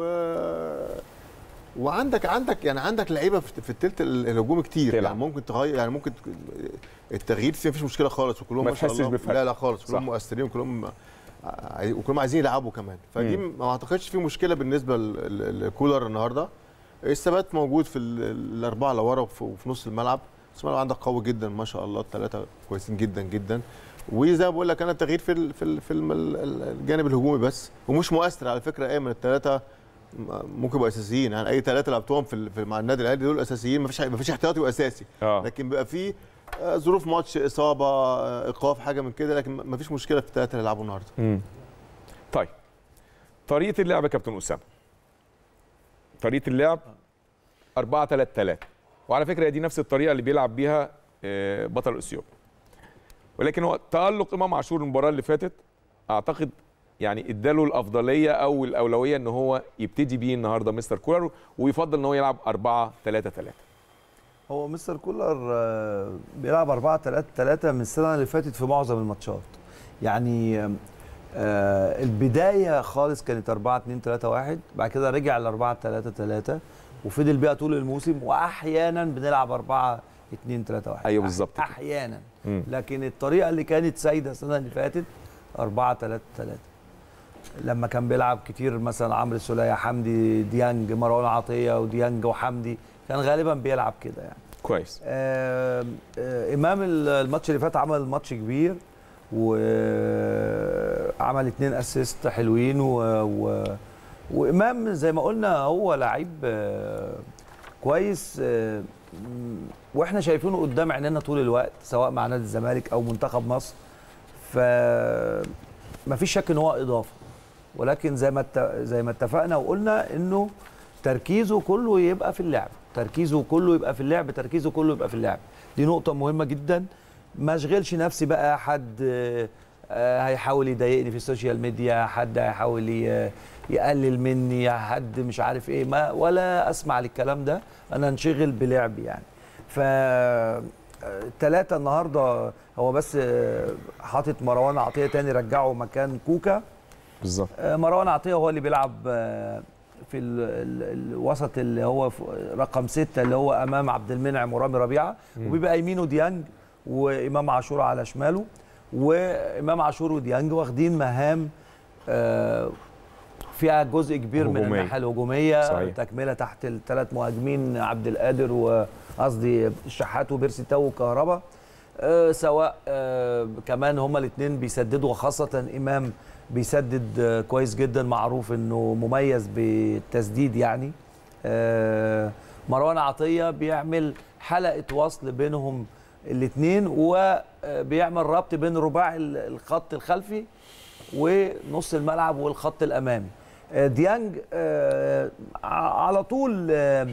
وعندك عندك يعني عندك لعيبه في في التلت ال- الهجومي كتير تلعب. يعني ممكن تغير يعني ممكن ت- التغيير فيه مفيش مشكله خالص وكلهم ما ما شاء تحسش الله بفرق. لا لا خالص صح. كلهم مؤثرين وكلهم عاي- وكلهم عايزين يلعبوا كمان فدي مم. ما اعتقدش في مشكله بالنسبه ل- ل- لكولر النهارده الثبات موجود في ال- الاربعه اللي ورا وفي وفي نص الملعب نص الملعب عندك قوي جدا ما شاء الله الثلاثه كويسين جدا جدا وزي ما بقول لك انا التغيير في ال- في ال- في الم- ال- ال- الجانب الهجومي بس ومش مؤثر على فكره ايه من الثلاثه ممكن يبقوا اساسيين يعني اي ثلاثه لعبتهم في, ال- في مع النادي الاهلي دول اساسيين مفيش مفيش احتياطي واساسي اه لكن بيبقى في آه، ظروف ماتش اصابه آه، ايقاف حاجه من كده لكن مفيش مشكله في الثلاثه اللي لعبوا النهارده مم. طيب طريقه اللعب يا كابتن اسامه طريقه اللعب 4 3 3 وعلى فكره هي دي نفس الطريقه اللي بيلعب بيها آه، بطل اثيوبيا ولكن هو تالق امام عاشور المباراه اللي فاتت اعتقد يعني اداله الافضليه او الاولويه ان هو يبتدي بيه النهارده مستر كولر ويفضل ان هو يلعب 4 3 3 هو مستر كولر آه، بيلعب 4 3 3 من السنه اللي فاتت في معظم الماتشات يعني آه، البدايه خالص كانت 4 2 3 1 بعد كده رجع ل 4 3 3 وفضل بيها طول الموسم واحيانا بنلعب 4 2 3 1 أيوة بالظبط كده. احيانا مم. لكن الطريقه اللي كانت سايده السنه اللي فاتت 4 3 3 لما كان بيلعب كتير مثلا عمرو السوليه حمدي ديانج مروان عطيه وديانج وحمدي كان غالبا بيلعب كده يعني كويس آه آه امام الماتش اللي فات عمل ماتش كبير وعمل اتنين اسيست حلوين و... و... وامام زي ما قلنا هو لعيب آه كويس آه م- واحنا شايفينه قدام عينينا طول الوقت سواء مع نادي الزمالك او منتخب مصر ف ما فيش شك ان هو اضافه ولكن زي ما ات- زي ما اتفقنا وقلنا انه تركيزه كله يبقى في اللعب تركيزه كله يبقى في اللعب تركيزه كله يبقى في اللعب دي نقطة مهمة جدا ما اشغلش نفسي بقى حد آه، آه، هيحاول يضايقني في السوشيال ميديا حد هيحاول ي- يقلل مني حد مش عارف ايه ما ولا اسمع للكلام ده انا انشغل بلعبي يعني ف ثلاثة النهارده هو بس آه، حاطط مروان عطية تاني رجعه مكان كوكا بالظبط آه، مروان عطيه هو اللي بيلعب آه، في ال ال الوسط اللي هو في رقم ستة اللي هو امام عبد المنعم ورامي ربيعه وبيبقى يمينه ديانج وامام عاشور على شماله وامام عاشور وديانج واخدين مهام آه، فيها جزء كبير من هجومية. الناحيه الهجوميه صحيح. تكمله تحت الثلاث مهاجمين عبد القادر وقصدي الشحات وبيرسي تاو وكهربا آه، سواء آه، كمان هما الاثنين بيسددوا وخاصه امام بيسدد آه، كويس جدا معروف انه مميز بالتسديد يعني آه، مروان عطيه بيعمل حلقه وصل بينهم الاثنين وبيعمل ربط بين رباعي ال- الخط الخلفي ونص الملعب والخط الامامي آه، ديانج آه، ع- على طول آه،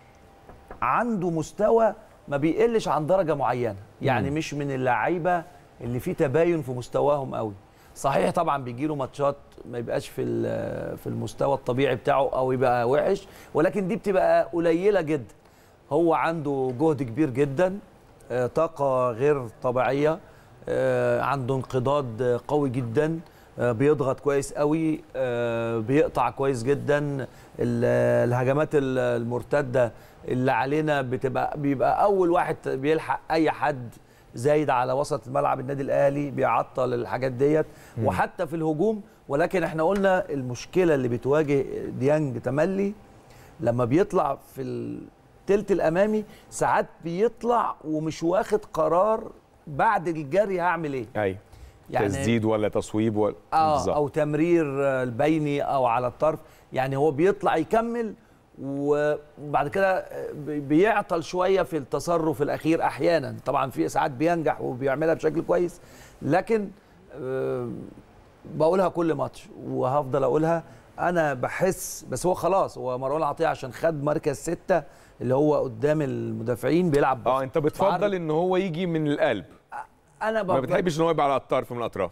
عنده مستوى ما بيقلش عن درجه معينه يعني مش من اللعيبه اللي فيه تباين في مستواهم قوي صحيح طبعا بيجي له ماتشات ما يبقاش في ال- في المستوى الطبيعي بتاعه او يبقى وحش ولكن دي بتبقى قليله جدا هو عنده جهد كبير جدا آه، طاقه غير طبيعيه آه، عنده انقضاض آه، قوي جدا آه، بيضغط كويس قوي آه، بيقطع كويس جدا ال- الهجمات ال- المرتده اللي علينا بتبقى بيبقى اول واحد بيلحق اي حد زايد على وسط الملعب النادي الاهلي بيعطل الحاجات ديت وحتى في الهجوم ولكن احنا قلنا المشكله اللي بتواجه ديانج تملي لما بيطلع في التلت الامامي ساعات بيطلع ومش واخد قرار بعد الجري هعمل ايه ايوه يعني تسديد ولا تصويب ولا اه بالظبط. او تمرير آه، البيني او على الطرف يعني هو بيطلع يكمل وبعد كده آه، بي- بيعطل شويه في التصرف الاخير احيانا طبعا في ساعات بينجح وبيعملها بشكل كويس لكن آه، بقولها كل ماتش وهفضل اقولها انا بحس بس هو خلاص هو مروان عطيه عشان خد مركز ستة اللي هو قدام المدافعين بيلعب اه انت بتفضل بعرض. ان هو يجي من القلب انا ما ب- بتحبش ان هو يبقى على الطرف من الاطراف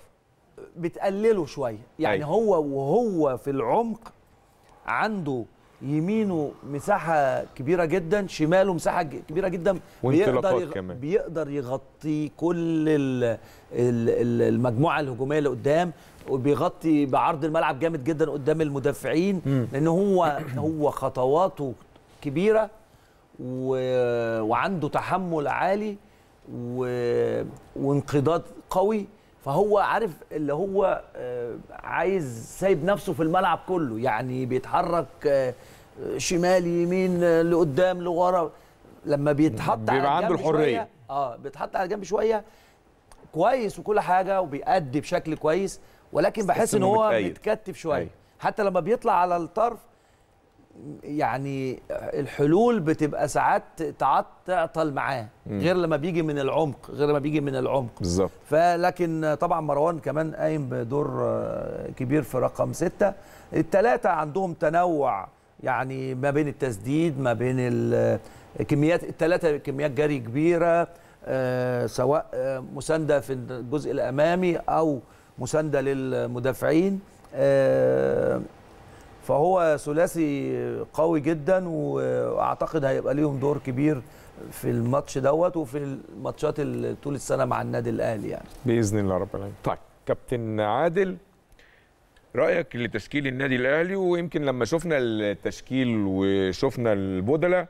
بتقلله شويه يعني أيوة. هو وهو في العمق عنده يمينه مساحه كبيره جدا شماله مساحه ج- كبيره جدا وانطلاقات يغ- كمان. بيقدر يغطي كل ال ال ال المجموعه الهجوميه اللي قدام وبيغطي بعرض الملعب جامد جدا قدام المدافعين لان هو هو خطواته كبيره و... وعنده تحمل عالي و... وانقضاض قوي فهو عارف اللي هو آه، عايز سايب نفسه في الملعب كله يعني بيتحرك آه، شمال يمين آه، لقدام لورا لما بيتحط بيبقى على عنده الجنب الحرية. شوية اه بيتحط على جنب شويه كويس وكل حاجه وبيأدي بشكل كويس ولكن بحس ان إنه هو متقيد. متكتف شويه أيوة. حتى لما بيطلع على الطرف يعني الحلول بتبقى ساعات تعط تعطل معاه غير لما بيجي من العمق غير لما بيجي من العمق بالظبط فلكن طبعا مروان كمان قايم بدور آه، كبير في رقم ستة الثلاثة عندهم تنوع يعني ما بين التسديد ما بين ال- كميات الثلاثة كميات جري كبيرة آه، سواء آه، مساندة في الجزء الأمامي أو مساندة للمدافعين آه، فهو ثلاثي قوي جدا واعتقد هيبقى ليهم دور كبير في الماتش دوت وفي الماتشات ال- طول السنه مع النادي الاهلي يعني باذن الله رب العالمين طيب كابتن عادل رايك لتشكيل النادي الاهلي ويمكن لما شفنا التشكيل وشفنا البدلاء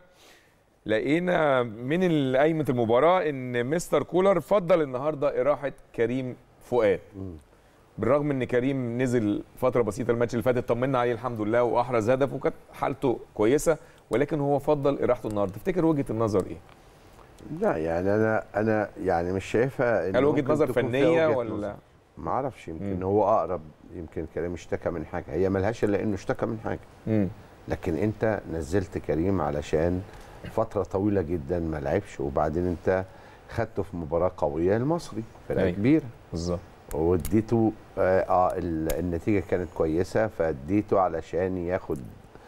لقينا من قايمه المباراه ان مستر كولر فضل النهارده اراحه كريم فؤاد بالرغم ان كريم نزل فتره بسيطه الماتش اللي فات طمنا عليه الحمد لله واحرز هدف وكانت حالته كويسه ولكن هو فضل اراحته النهارده تفتكر وجهه النظر ايه لا يعني انا انا يعني مش شايفها إن هل وجهه ممكن نظر تكون فيها فنيه وجهة ولا نظر. ما اعرفش يمكن مم. هو اقرب يمكن كريم اشتكى من حاجه هي ملهاش الا انه اشتكى من حاجه مم. لكن انت نزلت كريم علشان فتره طويله جدا ما لعبش وبعدين انت خدته في مباراه قويه المصري فرقه أيوة. كبيره بالظبط واديته اه, آه ال- النتيجه كانت كويسه فاديته علشان ياخد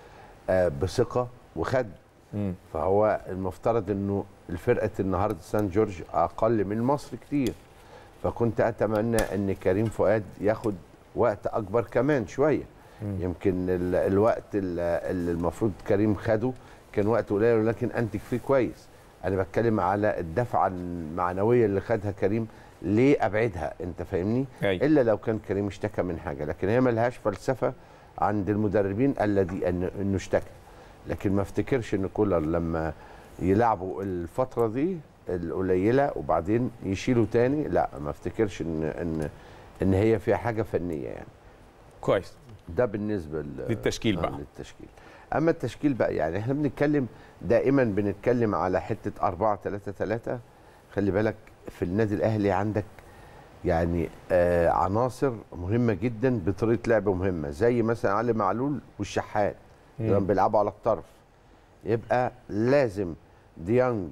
آه بثقه وخد مم. فهو المفترض انه الفرقه النهارده سان جورج اقل من مصر كتير فكنت اتمنى ان كريم فؤاد ياخد وقت اكبر كمان شويه يمكن ال- الوقت ال- اللي المفروض كريم خده كان وقت قليل ولكن انتج فيه كويس انا بتكلم على الدفعه المعنويه اللي خدها كريم ليه ابعدها انت فاهمني أيوة. الا لو كان كريم اشتكى من حاجه لكن هي ملهاش فلسفه عند المدربين الذي إن- انه اشتكى لكن ما افتكرش ان كولر لما يلعبوا الفتره دي القليله وبعدين يشيلوا تاني لا ما افتكرش ان ان ان هي فيها حاجه فنيه يعني كويس ده بالنسبه ل- للتشكيل آه، بقى. للتشكيل اما التشكيل بقى يعني احنا بنتكلم دائما بنتكلم على حته 4 3 3 خلي بالك في النادي الاهلي عندك يعني آه عناصر مهمه جدا بطريقه لعب مهمه زي مثلا علي معلول والشحات لما بيلعبوا على الطرف يبقى لازم ديانج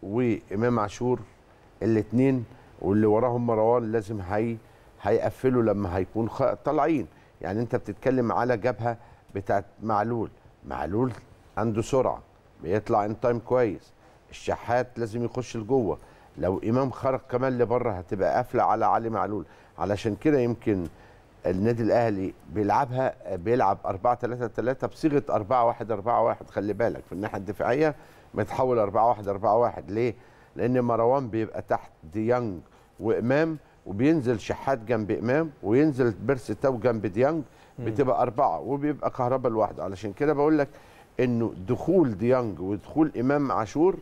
وامام عاشور الاثنين واللي وراهم مروان لازم هي هيقفلوا لما هيكون خ... طالعين يعني انت بتتكلم على جبهه بتاعت معلول معلول عنده سرعه بيطلع ان تايم كويس الشحات لازم يخش لجوه لو امام خرج كمان لبره هتبقى قافله على علي معلول علشان كده يمكن النادي الاهلي بيلعبها بيلعب 4 3 3 بصيغه 4 1 4 1 خلي بالك في الناحيه الدفاعيه متحول 4 1 4 1 ليه؟ لان مروان بيبقى تحت ديانج وامام وبينزل شحات جنب امام وينزل بيرسي تاو جنب ديانج بتبقى اربعه وبيبقى كهربا لوحده علشان كده بقول لك انه دخول ديانج ودخول امام عاشور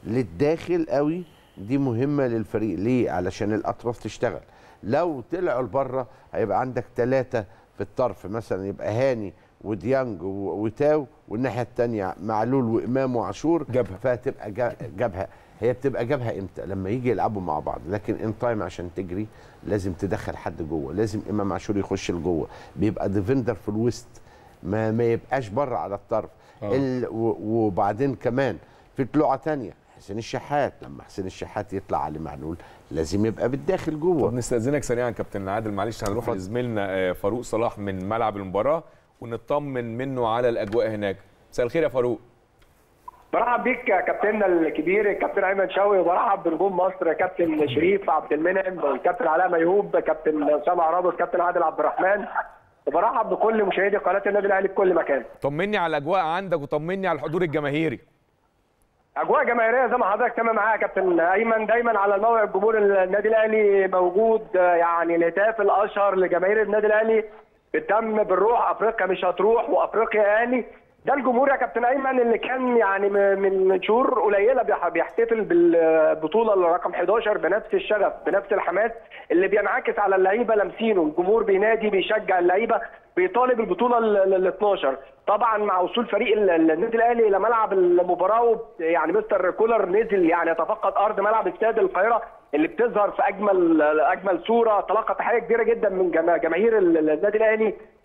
للداخل قوي دي مهمه للفريق ليه؟ علشان الاطراف تشتغل لو طلعوا لبره هيبقى عندك ثلاثه في الطرف مثلا يبقى هاني وديانج و- وتاو والناحيه الثانيه معلول وامام وعاشور جبهة. فهتبقى جا- جبهه هي بتبقى جبهه امتى لما يجي يلعبوا مع بعض لكن ان تايم عشان تجري لازم تدخل حد جوه لازم امام عاشور يخش لجوه بيبقى ديفندر في الوسط ما ما يبقاش بره على الطرف آه. ال و- وبعدين كمان في طلوعه تانية حسين الشحات لما حسين الشحات يطلع علي معلول لازم يبقى بالداخل جوه طب نستأذنك سريعا كابتن عادل معلش هنروح اتفضل. لزميلنا آه، فاروق صلاح من ملعب المباراة ونطمن منه على الأجواء هناك مساء الخير يا فاروق برحب بيك يا كابتننا الكبير الكابتن ايمن شوقي وبرحب بنجوم مصر كابتن شريف عبد المنعم والكابتن علاء ميهوب كابتن اسامه عرابي كابتن عادل عبد الرحمن وبرحب بكل مشاهدي قناه النادي الاهلي في كل مكان. طمني على الأجواء عندك وطمني على الحضور الجماهيري اجواء جماهيريه زي ما حضرتك سامع معايا يا كابتن ايمن دايما على الموعد جمهور النادي الاهلي موجود يعني الهتاف الاشهر لجماهير النادي الاهلي بالدم بالروح افريقيا مش هتروح وافريقيا اهلي ده الجمهور يا كابتن ايمن اللي كان يعني م- من شهور قليله بيح- بيحتفل بالبطوله رقم 11 بنفس الشغف بنفس الحماس اللي بينعكس على اللعيبه لامسينه الجمهور بينادي بيشجع اللعيبه بيطالب البطوله ال 12 طبعا مع وصول فريق ال- ال- النادي الاهلي الى ملعب المباراه وب- يعني مستر كولر نزل يعني يتفقد ارض ملعب استاد القاهره اللي بتظهر في اجمل اجمل صوره تلقى تحيه كبيره جدا من جما- جماهير ال- النادي الاهلي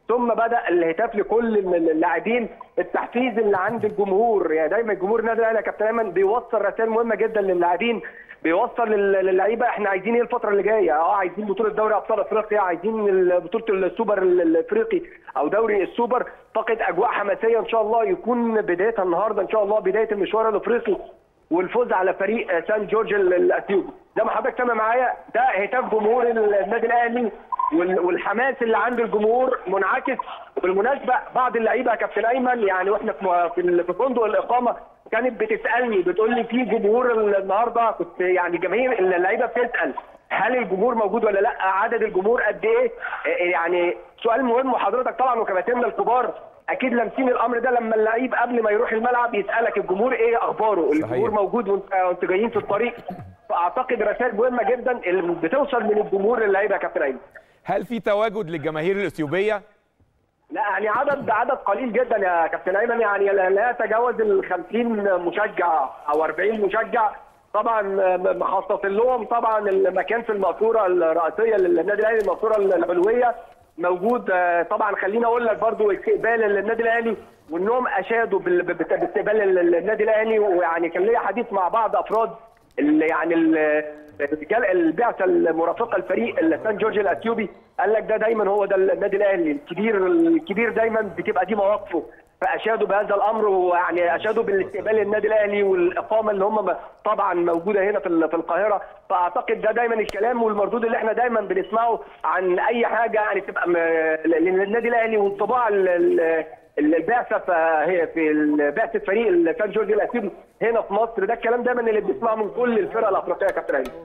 ثم بدا الهتاف لكل اللاعبين التحفيز اللي عند الجمهور يعني دايما الجمهور النادي الاهلي يا كابتن ايمن بيوصل رسائل مهمه جدا للاعبين بيوصل لل- للعيبه احنا عايزين ايه الفتره اللي جايه اه عايزين بطوله دوري ابطال افريقيا عايزين ال- بطوله السوبر ال- الافريقي او دوري السوبر فقد اجواء حماسيه ان شاء الله يكون بدايتها النهارده ان شاء الله بدايه المشوار الافريقي والفوز على فريق سان جورج ال- الاثيوبي زي ما حضرتك سامع معايا ده هتاف جمهور النادي الاهلي وال- والحماس اللي عند الجمهور منعكس وبالمناسبه بعض اللعيبه يا كابتن ايمن يعني واحنا في في ال- في فندق الاقامه كانت بتسالني بتقول لي في جمهور النهارده كنت يعني جماهير اللعيبه بتسال هل الجمهور موجود ولا لا عدد الجمهور قد ايه إيه يعني سؤال مهم وحضرتك طبعا وكباتننا الكبار اكيد لامسين الامر ده لما اللعيب قبل ما يروح الملعب يسالك الجمهور ايه اخباره الجمهور موجود وانت وانت جايين في الطريق فاعتقد رسائل مهمه جدا اللي بتوصل من الجمهور للعيبه يا كابتن ايمن هل في تواجد للجماهير الاثيوبيه لا يعني عدد عدد قليل جدا يا كابتن ايمن يعني لا لا يتجاوز ال 50 مشجع او 40 مشجع طبعا مخصصين لهم طبعا المكان في المقصوره الرئيسيه للنادي الاهلي المقصوره العلويه موجود آه، طبعا خليني اقول لك برضو استقبال النادي الاهلي وانهم اشادوا بال- بت- باستقبال النادي الاهلي ويعني كان ليا حديث مع بعض افراد ال- يعني ال- الرجال البعثه المرافقه لفريق سان جورج الاثيوبي قال لك ده دايما هو ده النادي الاهلي الكبير الكبير دايما بتبقى دي مواقفه فاشادوا بهذا الامر ويعني اشادوا بالاستقبال النادي الاهلي والاقامه اللي هم طبعا موجوده هنا في ال- في القاهره فاعتقد ده دايما الكلام والمردود اللي احنا دايما بنسمعه عن اي حاجه يعني تبقى م- للنادي الاهلي وانطباع ال- ال- البعثه فهي في بعثه فريق سان جورج الاثيوبي هنا في مصر ده الكلام دايما اللي بنسمعه من كل الفرق الافريقيه يا كابتن ايمن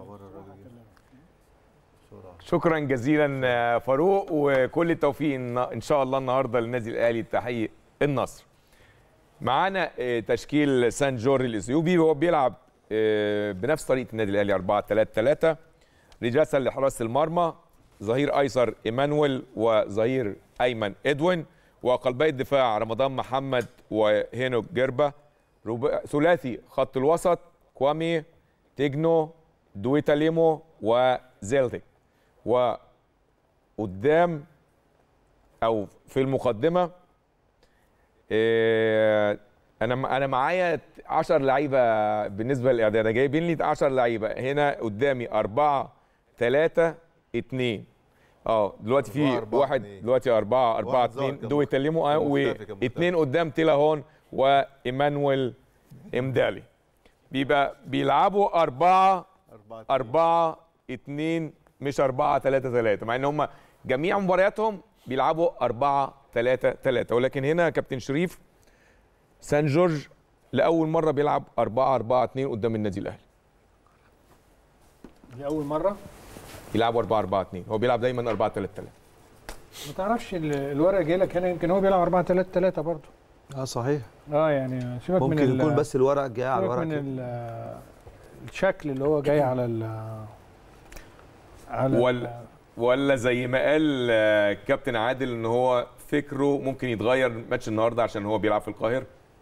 شكرا جزيلا آه، فاروق وكل التوفيق ان إن شاء الله النهارده للنادي الاهلي تحقيق النصر معانا آه، تشكيل سان جورج الاثيوبي وهو بيلعب آه، بنفس طريقه النادي الاهلي 4 3 3 رجاسه لحراسه المرمى ظهير ايسر ايمانويل وظهير ايمن ادوين وقلبي الدفاع رمضان محمد وهينوك جربه ربا- ثلاثي خط الوسط كوامي تيجنو دويتاليمو وزيلتك وقدام او في المقدمه إيه، انا انا معايا 10 لعيبه بالنسبه للاعداد أنا جايبين لي 10 لعيبه هنا قدامي 4 3 2 اه دلوقتي في أربعة، أربعة، واحد اتنين. دلوقتي 4 4 واحد ظاهر 2 كان دو يتلموا كان مختفي، كان واثنين قدام تيلاهون وايمانويل امدالي بيبقى بيلعبوا أربعة أربعة أربعة اتنين مش أربعة تلاتة تلاتة مع إن هم جميع مبارياتهم بيلعبوا أربعة تلاتة تلاتة ولكن هنا يا كابتن شريف سان جورج لأول مرة بيلعب أربعة أربعة اتنين قدام النادي الأهلي دي اول مره يلعبوا أربعة أربعة اتنين هو بيلعب دايما أربعة تلاتة تلاتة ما تعرفش ال- الورقه جاي لك هنا يمكن هو بيلعب 4 3 3 برضه اه صحيح اه يعني سيبك من ممكن ال- يكون بس الورق جاي على سيبك الورق من كده. ال- الشكل اللي هو جاي على ال على ولا ولا زي ما قال آه، كابتن عادل ان هو فكره ممكن يتغير ماتش النهارده عشان هو بيلعب في القاهره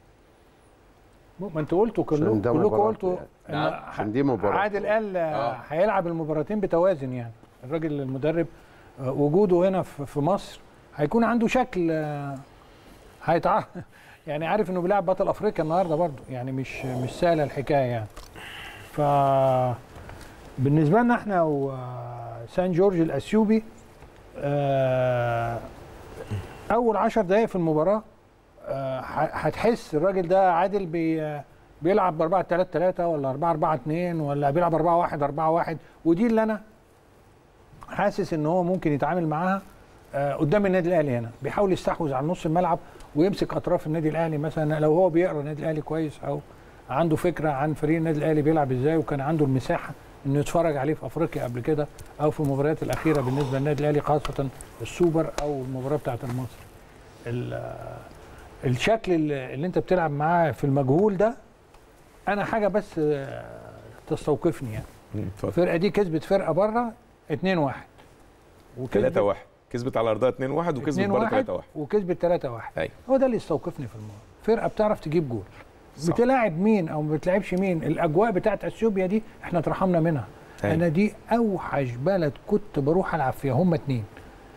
ما انتوا قلتوا كلكم عشان ده كلكم مباراة قلتوا يعني. إن نعم، عشان دي مباراة. عادل قال آه، آه. هيلعب المباراتين بتوازن يعني الراجل المدرب آه، وجوده هنا في في مصر هيكون عنده شكل آه، هيتع يعني عارف انه بيلعب بطل افريقيا النهارده برضه يعني مش مش سهله الحكايه يعني ف بالنسبه لنا احنا وسان جورج الاثيوبي آه، اول عشر دقائق في المباراه آه، ه- هتحس الراجل ده عادل بي بيلعب ب 4 3 3 ولا 4 4 2 ولا بيلعب 4 1 4 1 ودي اللي انا حاسس ان هو ممكن يتعامل معاها آه، قدام النادي الاهلي هنا بيحاول يستحوذ على نص الملعب ويمسك اطراف النادي الاهلي مثلا لو هو بيقرا النادي الاهلي كويس او عنده فكره عن فريق النادي الاهلي بيلعب ازاي وكان عنده المساحه انه يتفرج عليه في افريقيا قبل كده او في المباريات الاخيره بالنسبه للنادي الاهلي خاصه السوبر او المباراه بتاعه المصري ال- الشكل اللي اللي انت بتلعب معاه في المجهول ده انا حاجه بس آه، تستوقفني يعني اتفضل الفرقه دي كسبت فرقه بره 2 1 3 1 كسبت على ارضها 2 1 وكسبت 2 بره 1 3 1 وكسبت 3 1 ايوه هو ده اللي يستوقفني في الموضوع فرقه بتعرف تجيب جول صح. بتلاعب مين او ما بتلعبش مين الاجواء بتاعت اثيوبيا دي احنا اترحمنا منها أيوة. انا دي اوحش بلد كنت بروح العب فيها هم اتنين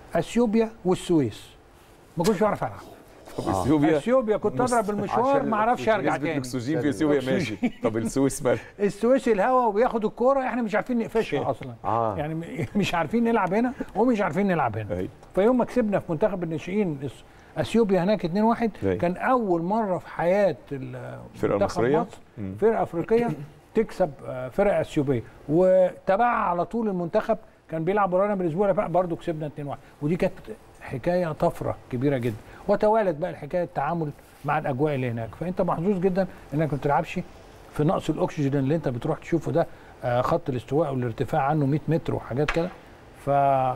اثيوبيا والسويس ما كنتش بعرف العب طب اثيوبيا اثيوبيا كنت اضرب المشوار عشان ما اعرفش ارجع نسبه تاني الاكسجين في اثيوبيا ماشي طب السويس مال السويس الهواء وبياخد الكوره احنا مش عارفين نقفشها اصلا آه. يعني م- مش عارفين نلعب هنا ومش عارفين نلعب هنا أيوة. فيوم ما كسبنا في منتخب الناشئين اس- اثيوبيا هناك 2-1 أيوة. كان اول مره في حياه ال- الفرقة منتخب المصرية؟ مصر مم. فرقه افريقيه تكسب آه، فرقه اثيوبيه وتبعها على طول المنتخب كان بيلعب ورانا من الاسبوع اللي فات برضه كسبنا 2-1 ودي كانت حكايه طفره كبيره جدا وتوالت بقى الحكايه التعامل مع الاجواء اللي هناك فانت محظوظ جدا انك ما بتلعبش في نقص الاكسجين اللي انت بتروح تشوفه ده آه، خط الاستواء والارتفاع عنه 100 متر وحاجات كده ف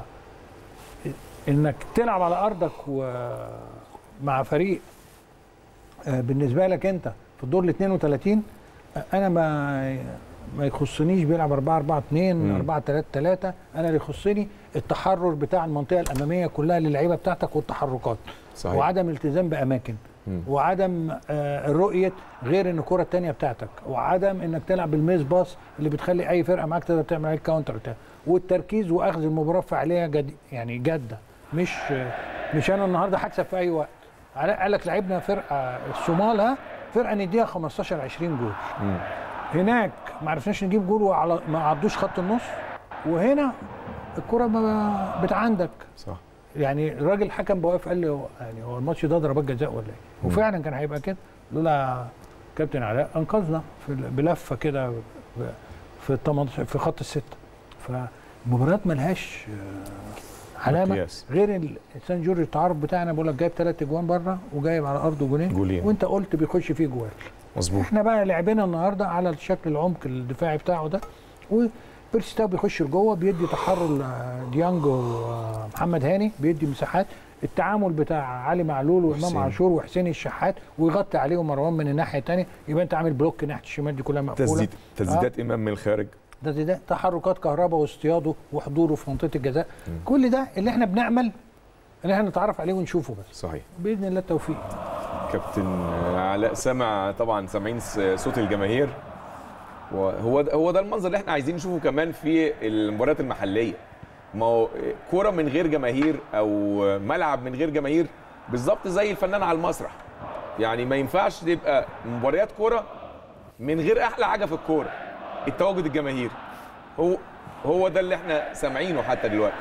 انك تلعب على ارضك ومع فريق آه، بالنسبه لك انت في الدور ال 32 آه، انا ما ما يخصنيش بيلعب 4 4 2 4 3 3 انا اللي يخصني التحرر بتاع المنطقه الاماميه كلها للعيبه بتاعتك والتحركات صحيح. وعدم التزام باماكن وعدم آه، الرؤيه غير ان الكره الثانيه بتاعتك وعدم انك تلعب بالميس باص اللي بتخلي اي فرقه معاك تقدر تعمل عليك كاونتر بتاع والتركيز واخذ المباراه فعاليه جد يعني جاده مش آه، مش انا النهارده هكسب في اي وقت على- قال لك لعبنا فرقه الصومال ها فرقه نديها 15 20 جول هناك ما عرفناش نجيب جول وعلى ما عدوش خط النص وهنا الكره ما بت عندك صح يعني الراجل الحكم بواقف قال لي هو يعني هو الماتش ده ضربات جزاء ولا ايه؟ وفعلا كان هيبقى كده لولا كابتن علاء انقذنا في ال- بلفه كده ب- في ال 18 في خط السته فالمباريات ملهاش آه، علامه مقياس. غير ال- سان جورج التعارف بتاعنا بقول لك جايب ثلاث اجوان بره وجايب على ارضه جولين جولين. وانت قلت بيخش فيه جوال مظبوط احنا بقى لعبنا النهارده على الشكل العمق الدفاعي بتاعه ده وبيرسي تاو بيخش لجوه بيدي تحرر لديانج ومحمد هاني بيدي مساحات التعامل بتاع علي معلول وامام وحسين. عاشور وحسين الشحات ويغطي عليهم مروان من الناحيه الثانيه يبقى انت عامل بلوك ناحيه الشمال دي كلها مقفوله تسديد تسديدات امام من الخارج ده, ده, ده تحركات كهرباء واصطياده وحضوره في منطقه الجزاء كل ده اللي احنا بنعمل اللي احنا نتعرف عليه ونشوفه بس صحيح باذن الله التوفيق كابتن علاء سمع طبعا سامعين س- صوت الجماهير وهو ده هو ده المنظر اللي احنا عايزين نشوفه كمان في المباريات المحليه ما هو كوره من غير جماهير او ملعب من غير جماهير بالظبط زي الفنان على المسرح يعني ما ينفعش تبقى مباريات كوره من غير احلى حاجه في الكوره التواجد الجماهيري هو هو ده اللي احنا سامعينه حتى دلوقتي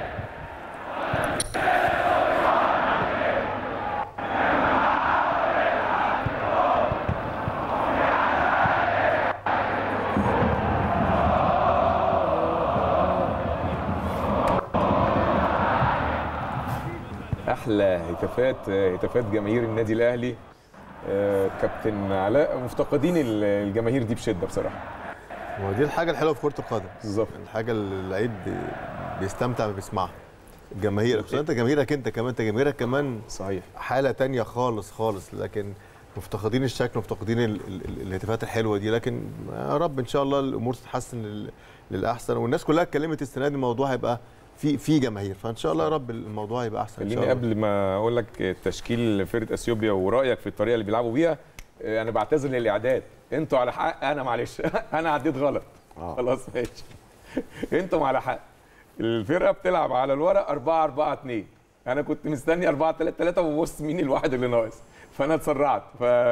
احلى هتافات هتافات جماهير النادي الاهلي آه، كابتن علاء مفتقدين ال- الجماهير دي بشده بصراحه ودي الحاجه الحلوه في كره القدم بالظبط الحاجه اللي اللعيب بي- بيستمتع بيسمعها جماهيرك خصوصا انت جماهيرك انت كمان انت جماهيرك كمان صحيح حاله تانية خالص خالص لكن مفتقدين الشكل مفتقدين ال- ال- ال- الهتافات الحلوه دي لكن يا رب ان شاء الله الامور تتحسن لل- للاحسن والناس كلها اتكلمت السنه دي الموضوع هيبقى في في جماهير فان شاء الله يا رب الموضوع هيبقى احسن ان شاء خليني الله قبل ما اقول لك تشكيل فرقه اثيوبيا ورايك في الطريقه اللي بيلعبوا بيها آه، انا بعتذر للاعداد انتوا على حق انا معلش انا عديت غلط آه. خلاص ماشي انتم على حق الفرقه بتلعب على الورق 4 4 2 انا كنت مستني 4 3 3 وببص مين الواحد اللي ناقص فانا اتسرعت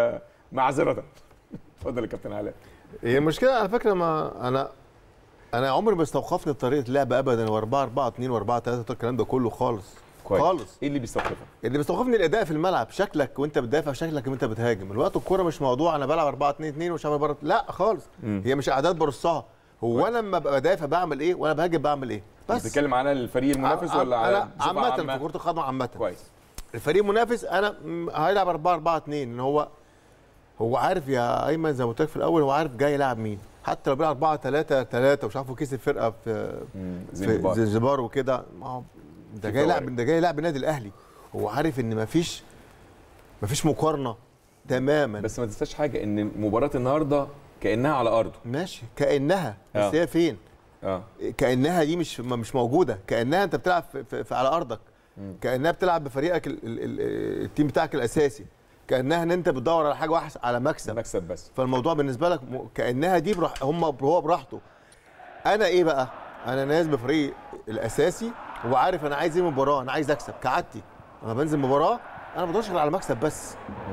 فمعذره اتفضل يا كابتن علاء هي المشكله على فكره ما انا انا عمري ما استوقفني بطريقه لعب ابدا و4 4 2 و4 3 الكلام ده كله خالص كويس خالص ايه اللي بيستوقفك اللي بيستوقفني الاداء في الملعب شكلك وانت بتدافع شكلك وانت بتهاجم الوقت الكوره مش موضوع انا بلعب 4 2 2 ومش عامل بره لا خالص مم. هي مش اعداد برصها هو انا لما ببقى بدافع بعمل ايه وانا بهاجم بعمل ايه بس بتتكلم عن الفريق المنافس عم- ولا على انا بصفة عامه عامة؟ في كره القدم عامه كويس الفريق المنافس انا م- هيلعب 4 4 2 ان هو هو عارف يا ايمن زي ما قلت لك في الاول هو عارف جاي يلعب مين حتى لو بيلعب 4 3 3 ومش عارف هو كسب فرقه في مم، في زنجبار. زنجبار وكده ما هو ده في جاي فوارق. يلعب ده جاي يلعب النادي الاهلي هو عارف ان مفيش مفيش مقارنه تماما بس ما تنساش حاجه ان مباراه النهارده كانها على ارضه ماشي كانها بس آه. هي فين اه كانها دي مش ما- مش موجوده كانها انت بتلعب في, في, في على ارضك كانها بتلعب بفريقك ال ال ال التيم بتاعك الاساسي كانها ان انت بتدور على حاجه واحده على مكسب مكسب بس فالموضوع بالنسبه لك م- كانها دي براح هم هو براحته انا ايه بقى انا ناس بفريق الاساسي هو عارف انا عايز ايه من المباراه انا عايز اكسب كعادتي لما بنزل مباراه انا ما بدورش غير على مكسب بس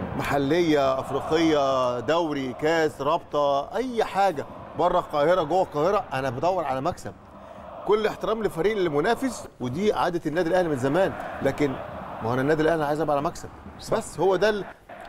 محليه افريقيه دوري كاس رابطه اي حاجه بره القاهره جوه القاهره انا بدور على مكسب كل احترام لفريق المنافس ودي عاده النادي الاهلي من زمان لكن ما هو انا النادي الاهلي عايز ابقى على مكسب بس هو ده ال...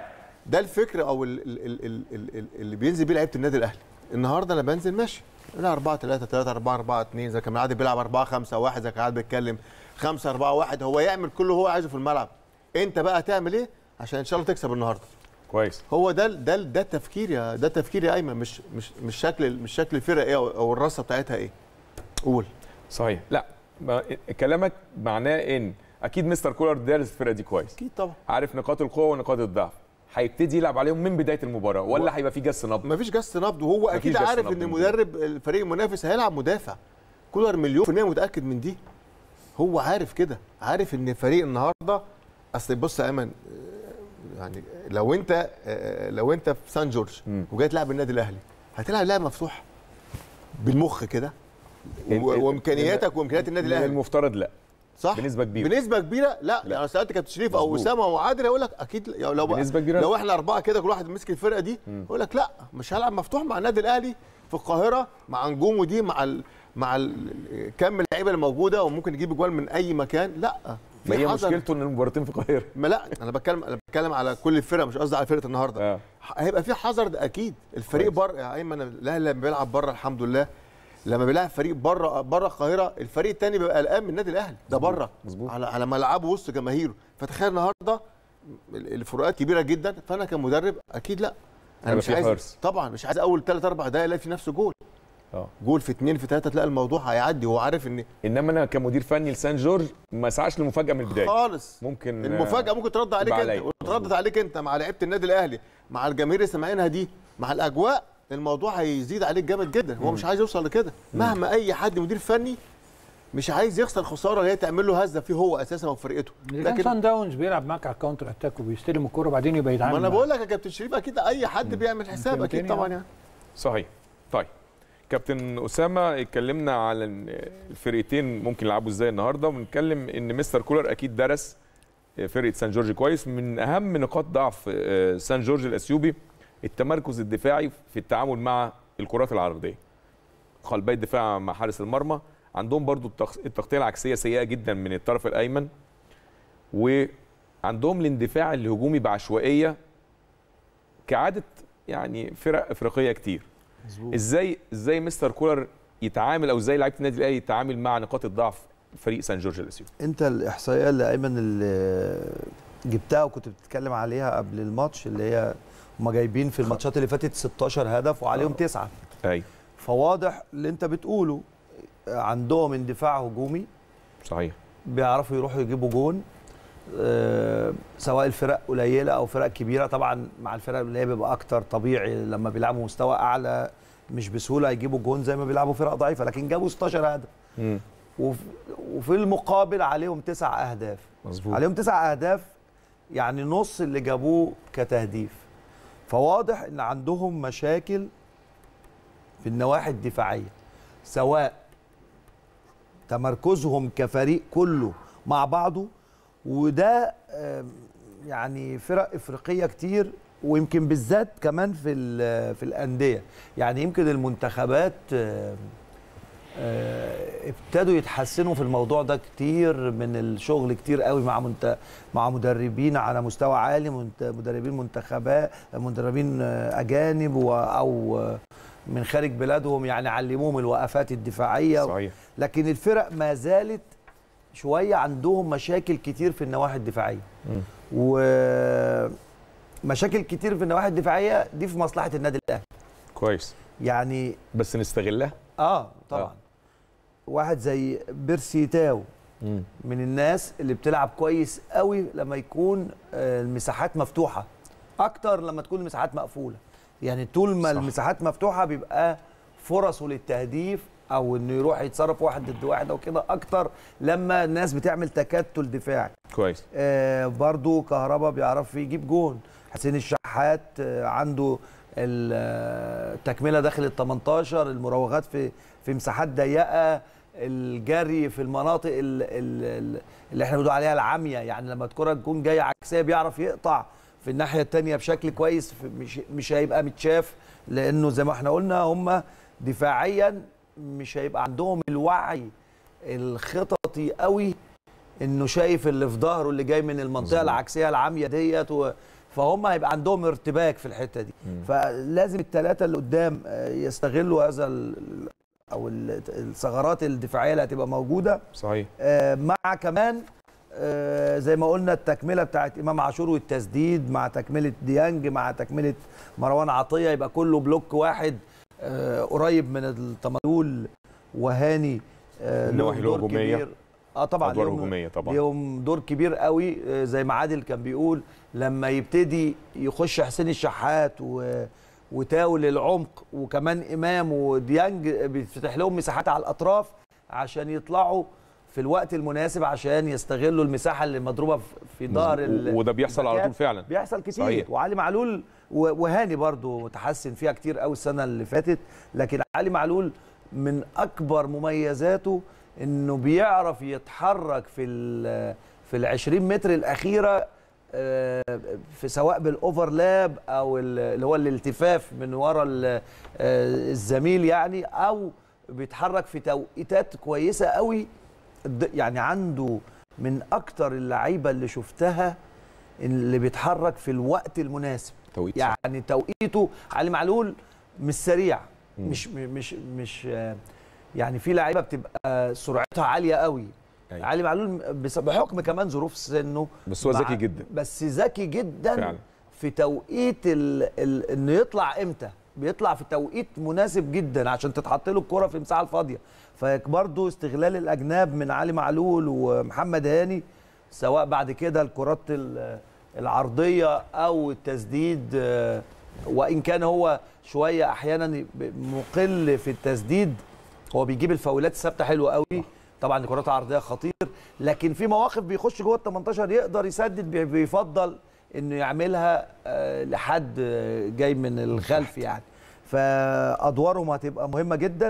ده الفكر او ال... ال... ال... ال... ال... ال- اللي بينزل بيه لعيبه النادي الاهلي النهارده انا بنزل ماشي لا 4 3 3 4 4 2 زي كان عادل بيلعب 4 5 1 زي كان عادل بيتكلم 5 4 1 هو يعمل كل اللي هو عايزه في الملعب انت بقى هتعمل ايه عشان ان شاء الله تكسب النهارده كويس هو ده ده ده التفكير يا ده تفكير يا ايمن مش مش مش شكل مش شكل الفرقه ايه او أو الرصه بتاعتها ايه قول صحيح لا ما كلامك معناه ان اكيد مستر كولر دارس الفرقه دي كويس اكيد طبعا عارف نقاط القوه ونقاط الضعف هيبتدي يلعب عليهم من بدايه المباراه ولا هيبقى في جس نبض مفيش جس نبض وهو مفيش اكيد جس عارف نبض ان من المدرب الفريق المنافس هيلعب مدافع كولر مليون في المية متاكد من دي هو عارف كده عارف ان فريق النهارده اصل بص يا ايمن آه، يعني لو انت آه، لو انت في سان جورج مم. وجاي تلعب النادي الاهلي هتلعب لعب مفتوح بالمخ كده ال- و- ال- وامكانياتك وامكانيات النادي من الاهلي المفترض لا صح بنسبة كبيرة. بنسبه كبيره لا, لا. يعني سالت كابتن شريف او مظبوط. اسامه او عادل هيقول لك اكيد يعني لو بنسبة كبيرة لو لا. احنا اربعه كده كل واحد مسك الفرقه دي يقول لك لا مش هلعب مفتوح مع النادي الاهلي في القاهره مع نجومه دي مع ال... مع ال... كم اللعيبه اللي موجوده وممكن يجيب اجوال من اي مكان لا ما هي حذر. مشكلته ان المباراتين في القاهره ما لا انا بتكلم انا بتكلم على كل الفرق مش قصدي على فرقه النهارده آه. هيبقى في حذر ده اكيد الفريق كويس. بره يا ايمن الاهلي لما بيلعب بره الحمد لله لما بيلعب فريق بره بره القاهره الفريق الثاني بيبقى قلقان من النادي الاهلي ده بره مظبوط. على على ملعبه وسط جماهيره فتخيل النهارده ال- الفروقات كبيره جدا فانا كمدرب اكيد لا انا هيبقى مش في عايز حرص. طبعا مش عايز اول ثلاث اربع دقايق الاقي في نفسه جول اه جول في اثنين في ثلاثه تلاقي الموضوع هيعدي وهو عارف ان انما انا كمدير فني لسان جورج ما اسعاش لمفاجاه من البدايه خالص ممكن آه، المفاجاه ممكن ترد عليك تبقى انت عليا. وتردد عليك انت مع لعيبه النادي الاهلي مع الجماهير اللي سامعينها دي مع الاجواء الموضوع هيزيد عليك جامد جدا هو مش عايز يوصل لكده مهما اي حد مدير فني مش عايز يخسر خساره اللي هي تعمل له هزه فيه هو اساسا وفرقته لكن سان داونز بيلعب معاك على الكاونتر اتاك وبيستلم الكوره وبعدين يبقى يتعامل ما انا معاك. بقول لك يا كابتن شريف اكيد اي حد بيعمل حساب يمكن اكيد يعني. طبعا يعني صحيح طيب كابتن اسامه اتكلمنا على إن الفرقتين ممكن يلعبوا ازاي النهارده ونتكلم ان مستر كولر اكيد درس فرقه سان جورج كويس من اهم نقاط ضعف آه، سان جورج الاثيوبي التمركز الدفاعي في التعامل مع الكرات العرضيه قلبي الدفاع مع حارس المرمى عندهم برضو التغ- التغطيه العكسيه سيئه جدا من الطرف الايمن وعندهم الاندفاع الهجومي بعشوائيه كعاده يعني فرق افريقيه كتير ازاي ازاي مستر كولر يتعامل او ازاي لعيبه النادي الاهلي يتعامل مع نقاط الضعف فريق سان جورج الاثيوبي انت الاحصائيه اللي ايمن اللي جبتها وكنت بتتكلم عليها قبل الماتش اللي هي هم جايبين في الماتشات اللي فاتت 16 هدف وعليهم تسعه ايوه فواضح اللي انت بتقوله عندهم اندفاع هجومي صحيح بيعرفوا يروحوا يجيبوا جون آه، سواء الفرق قليله او فرق كبيره طبعا مع الفرق اللي هي بيبقى اكتر طبيعي لما بيلعبوا مستوى اعلى مش بسهوله يجيبوا جون زي ما بيلعبوا فرق ضعيفه لكن جابوا 16 هدف مم. وف- وفي المقابل عليهم تسع اهداف مظبوط عليهم تسع اهداف يعني نص اللي جابوه كتهديف فواضح ان عندهم مشاكل في النواحي الدفاعيه سواء تمركزهم كفريق كله مع بعضه وده آم، يعني فرق افريقيه كتير ويمكن بالذات كمان في ال- في الانديه يعني يمكن المنتخبات آم، آه، ابتدوا يتحسنوا في الموضوع ده كتير من الشغل كتير قوي مع منت... مع مدربين على مستوى عالي منت... مدربين منتخبات مدربين آه، اجانب و... او آه، من خارج بلادهم يعني علموهم الوقفات الدفاعيه صحيح لكن الفرق ما زالت شويه عندهم مشاكل كتير في النواحي الدفاعيه مم. ومشاكل كتير في النواحي الدفاعيه دي في مصلحه النادي الاهلي كويس يعني بس نستغلها اه طبعا آه. واحد زي بيرسي تاو مم. من الناس اللي بتلعب كويس قوي لما يكون آه، المساحات مفتوحه اكتر لما تكون المساحات مقفوله يعني طول ما صح. المساحات مفتوحه بيبقى فرصه للتهديف او انه يروح يتصرف واحد ضد واحد او كده اكتر لما الناس بتعمل تكتل دفاعي كويس آه برضو كهربا بيعرف يجيب جون حسين الشحات آه عنده ال- آه، التكمله داخل ال 18 المراوغات في في مساحات ضيقه الجري في المناطق ال- ال- اللي احنا بنقول عليها العاميه يعني لما الكره تكون جايه عكسيه بيعرف يقطع في الناحيه الثانيه بشكل كويس في- مش مش هيبقى متشاف لانه زي ما احنا قلنا هم دفاعيا مش هيبقى عندهم الوعي الخططي قوي انه شايف اللي في ظهره اللي جاي من المنطقه مظبوط. العكسيه العاميه ديت و... فهم هيبقى عندهم ارتباك في الحته دي فلازم الثلاثه اللي قدام آه، يستغلوا هذا ال... او ال- الثغرات الدفاعيه اللي هتبقى موجوده صحيح آه، مع كمان آه، زي ما قلنا التكمله بتاعت امام عاشور والتسديد مع تكمله ديانج مع تكمله مروان عطيه يبقى كله بلوك واحد آه، قريب من التمدول وهاني آه، النواحي لهم دور الهجومية. كبير. اه طبعا ادوار ليهم- هجوميه طبعا ليهم دور كبير قوي آه، زي ما عادل كان بيقول لما يبتدي يخش حسين الشحات و وتاو للعمق وكمان امام وديانج بيفتح لهم مساحات على الاطراف عشان يطلعوا في الوقت المناسب عشان يستغلوا المساحه اللي مضروبه في- في ظهر ال- وده بيحصل على الباكات. طول فعلا بيحصل كتير صحيح. صحيح. وعلي معلول و- وهاني برضو متحسن فيها كتير قوي السنه اللي فاتت لكن علي معلول من اكبر مميزاته انه بيعرف يتحرك في ال في ال 20 متر الاخيره آه، في سواء بالاوفرلاب او ال- اللي هو الالتفاف من ورا ال- آه، الزميل يعني او بيتحرك في توقيتات كويسه قوي الد- يعني عنده من اكتر اللعيبه اللي شفتها اللي بيتحرك في الوقت المناسب توقيت صح. يعني توقيته علي معلول مش سريع مش مش مش آه، يعني في لعيبه بتبقى سرعتها عاليه قوي أيوة. علي معلول بس- بحكم كمان ظروف سنه بس هو مع- ذكي جدا بس ذكي جدا فعلا. في توقيت ال... ال... انه يطلع امتى بيطلع في توقيت مناسب جدا عشان تتحط له الكره في المساحه الفاضيه فبرضه استغلال الاجناب من علي معلول ومحمد هاني سواء بعد كده الكرات ال- العرضيه او التسديد آه، وان كان هو شويه احيانا مقل في التسديد هو بيجيب الفاولات الثابته حلوه قوي طبعا الكرات العرضيه خطير لكن في مواقف بيخش جوه ال 18 يقدر يسدد بي- بيفضل انه يعملها آه، لحد آه، جاي من الخلف يعني فادوارهم هتبقى مهمه جدا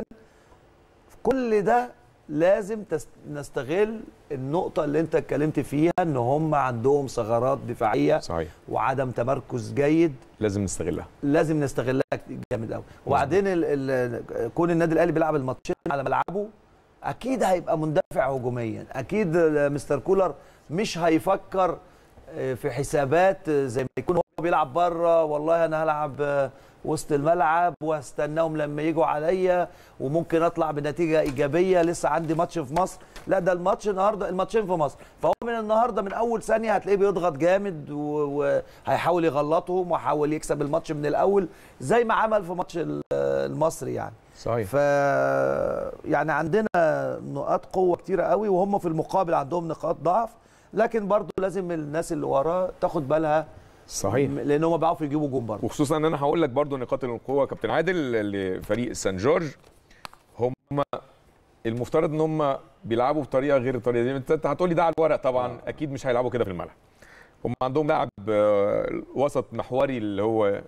كل ده لازم تست... نستغل النقطة اللي انت اتكلمت فيها ان هم عندهم ثغرات دفاعية صحيح وعدم تمركز جيد لازم نستغلها لازم نستغلها جامد قوي وبعدين ال ال كون النادي الاهلي بيلعب الماتشين على ملعبه اكيد هيبقى مندفع هجوميا اكيد مستر كولر مش هيفكر آه، في حسابات آه، زي ما يكون هو بيلعب بره والله انا هلعب آه، وسط الملعب واستناهم لما يجوا عليا وممكن اطلع بنتيجه ايجابيه لسه عندي ماتش في مصر لا ده الماتش النهارده الماتشين في مصر فهو من النهارده من اول ثانيه هتلاقيه بيضغط جامد و- وهيحاول يغلطهم وحاول يكسب الماتش من الاول زي ما عمل في ماتش ال- المصري يعني صحيح ف يعني عندنا نقاط قوه كتيره قوي وهم في المقابل عندهم نقاط ضعف لكن برضو لازم الناس اللي وراه تاخد بالها صحيح لان هم بيعرفوا يجيبوا جون برضه وخصوصا ان انا هقول لك برضو نقاط القوه يا كابتن عادل لفريق سان جورج هم المفترض ان هم بيلعبوا بطريقه غير الطريقه دي انت هتقول لي ده على الورق طبعا اكيد مش هيلعبوا كده في الملعب هم عندهم لاعب آه، وسط محوري اللي هو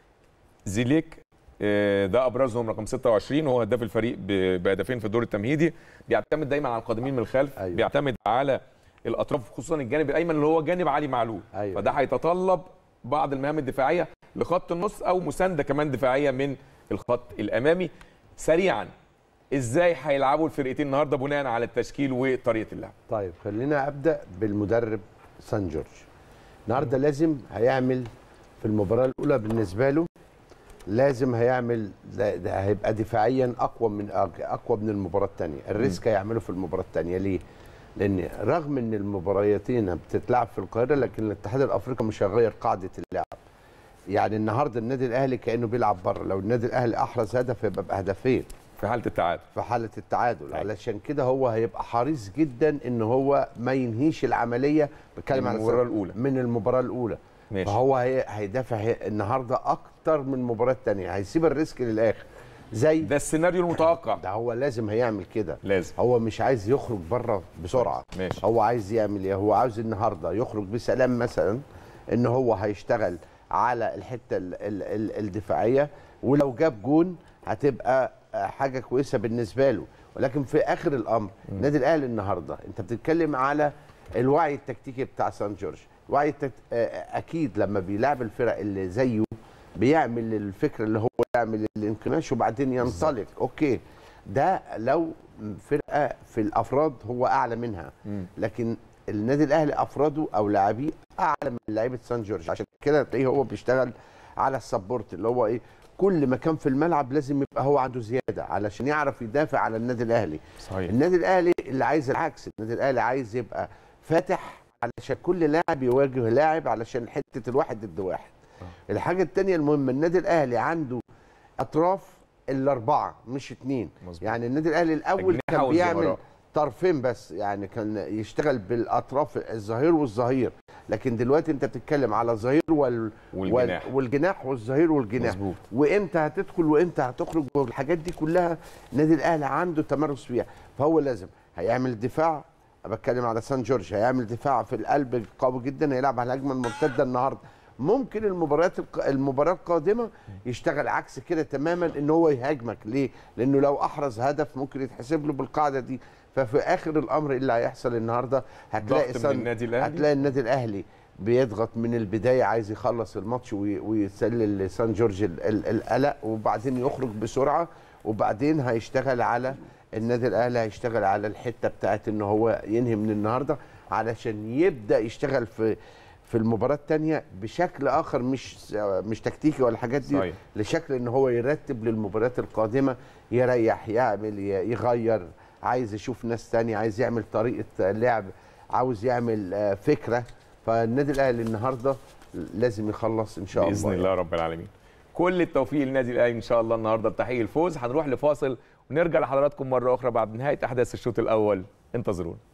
زيليك آه، ده ابرزهم رقم 26 وهو هداف الفريق ب- بهدفين في الدور التمهيدي بيعتمد دايما على القادمين من الخلف أيوة. بيعتمد على الاطراف خصوصا الجانب الايمن اللي هو جانب علي معلول أيوة. فده هيتطلب بعض المهام الدفاعيه لخط النص او مسانده كمان دفاعيه من الخط الامامي سريعا ازاي هيلعبوا الفرقتين النهارده بناء على التشكيل وطريقه اللعب طيب خلينا ابدا بالمدرب سان جورج النهارده لازم هيعمل في المباراه الاولى بالنسبه له لازم هيعمل ده, ده هيبقى دفاعيا اقوى من اقوى من المباراه الثانيه الريسك هيعمله في المباراه الثانيه ليه لان رغم ان المباريتين بتتلعب في القاهره لكن الاتحاد الافريقي مش هيغير قاعده اللعب يعني النهارده النادي الاهلي كانه بيلعب بره لو النادي الاهلي احرز هدف يبقى بهدفين في حاله التعادل في حاله التعادل علشان كده هو هيبقى حريص جدا ان هو ما ينهيش العمليه بتكلم من على المباراة السبب- الأولى. من المباراه الاولى ماشي. فهو هي هيدافع هي النهارده اكتر من المباراه الثانيه هيسيب الريسك للاخر زي ده السيناريو المتوقع ده هو لازم هيعمل كده لازم هو مش عايز يخرج بره بسرعه ماشي. هو عايز يعمل ايه هو عاوز النهارده يخرج بسلام مثلا ان هو هيشتغل على الحته ال ال ال الدفاعيه ولو جاب جون هتبقى آه، حاجه كويسه بالنسبه له ولكن في اخر الامر النادي الاهلي النهارده انت بتتكلم على الوعي التكتيكي بتاع سان جورج وعي التك... آه، اكيد لما بيلعب الفرق اللي زيه بيعمل الفكره اللي هو يعمل الانكماش وبعدين ينطلق اوكي ده لو فرقه في الافراد هو اعلى منها لكن النادي الاهلي افراده او لاعبيه اعلى من لعيبه سان جورج عشان كده تلاقيه هو بيشتغل على السبورت اللي هو ايه كل مكان في الملعب لازم يبقى هو عنده زياده علشان يعرف يدافع على النادي الاهلي صحيح النادي الاهلي اللي عايز العكس النادي الاهلي عايز يبقى فاتح علشان كل لاعب يواجه لاعب علشان حته الواحد ضد واحد الحاجه الثانيه المهمه النادي الاهلي عنده اطراف الاربعه مش اتنين مظبوط. يعني النادي الاهلي الاول أجنحة كان بيعمل والظهراء. طرفين بس يعني كان يشتغل بالاطراف الظهير والظهير لكن دلوقتي انت بتتكلم على الظهير وال والجناح. وال والجناح والظهير والجناح مظبوط. وامتى هتدخل وامتى هتخرج والحاجات دي كلها النادي الاهلي عنده تمرس فيها فهو لازم هيعمل دفاع أنا بتكلم على سان جورج هيعمل دفاع في القلب قوي جدا هيلعب على الهجمه المرتده النهارده ممكن المباريات الق- المباراه القادمه يشتغل عكس كده تماما ان هو يهاجمك ليه لانه لو احرز هدف ممكن يتحسب له بالقاعده دي ففي اخر الامر إيه اللي هيحصل النهارده هتلاقي ضغط من النادي الأهلي. هتلاقي النادي الاهلي بيضغط من البدايه عايز يخلص الماتش وي- ويسلل لسان جورج ال- ال- القلق وبعدين يخرج بسرعه وبعدين هيشتغل على النادي الاهلي هيشتغل على الحته بتاعت ان هو ينهي من النهارده علشان يبدا يشتغل في في المباراه الثانيه بشكل اخر مش مش تكتيكي ولا الحاجات دي صحيح. لشكل ان هو يرتب للمباريات القادمه يريح يعمل ي- يغير عايز يشوف ناس تانية عايز يعمل طريقه لعب عاوز يعمل آه، فكره فالنادي الاهلي النهارده لازم يخلص ان شاء باذن الله الله رب العالمين كل التوفيق للنادي الاهلي ان شاء الله النهارده بتحقيق الفوز هنروح لفاصل ونرجع لحضراتكم مره اخرى بعد نهايه احداث الشوط الاول انتظرونا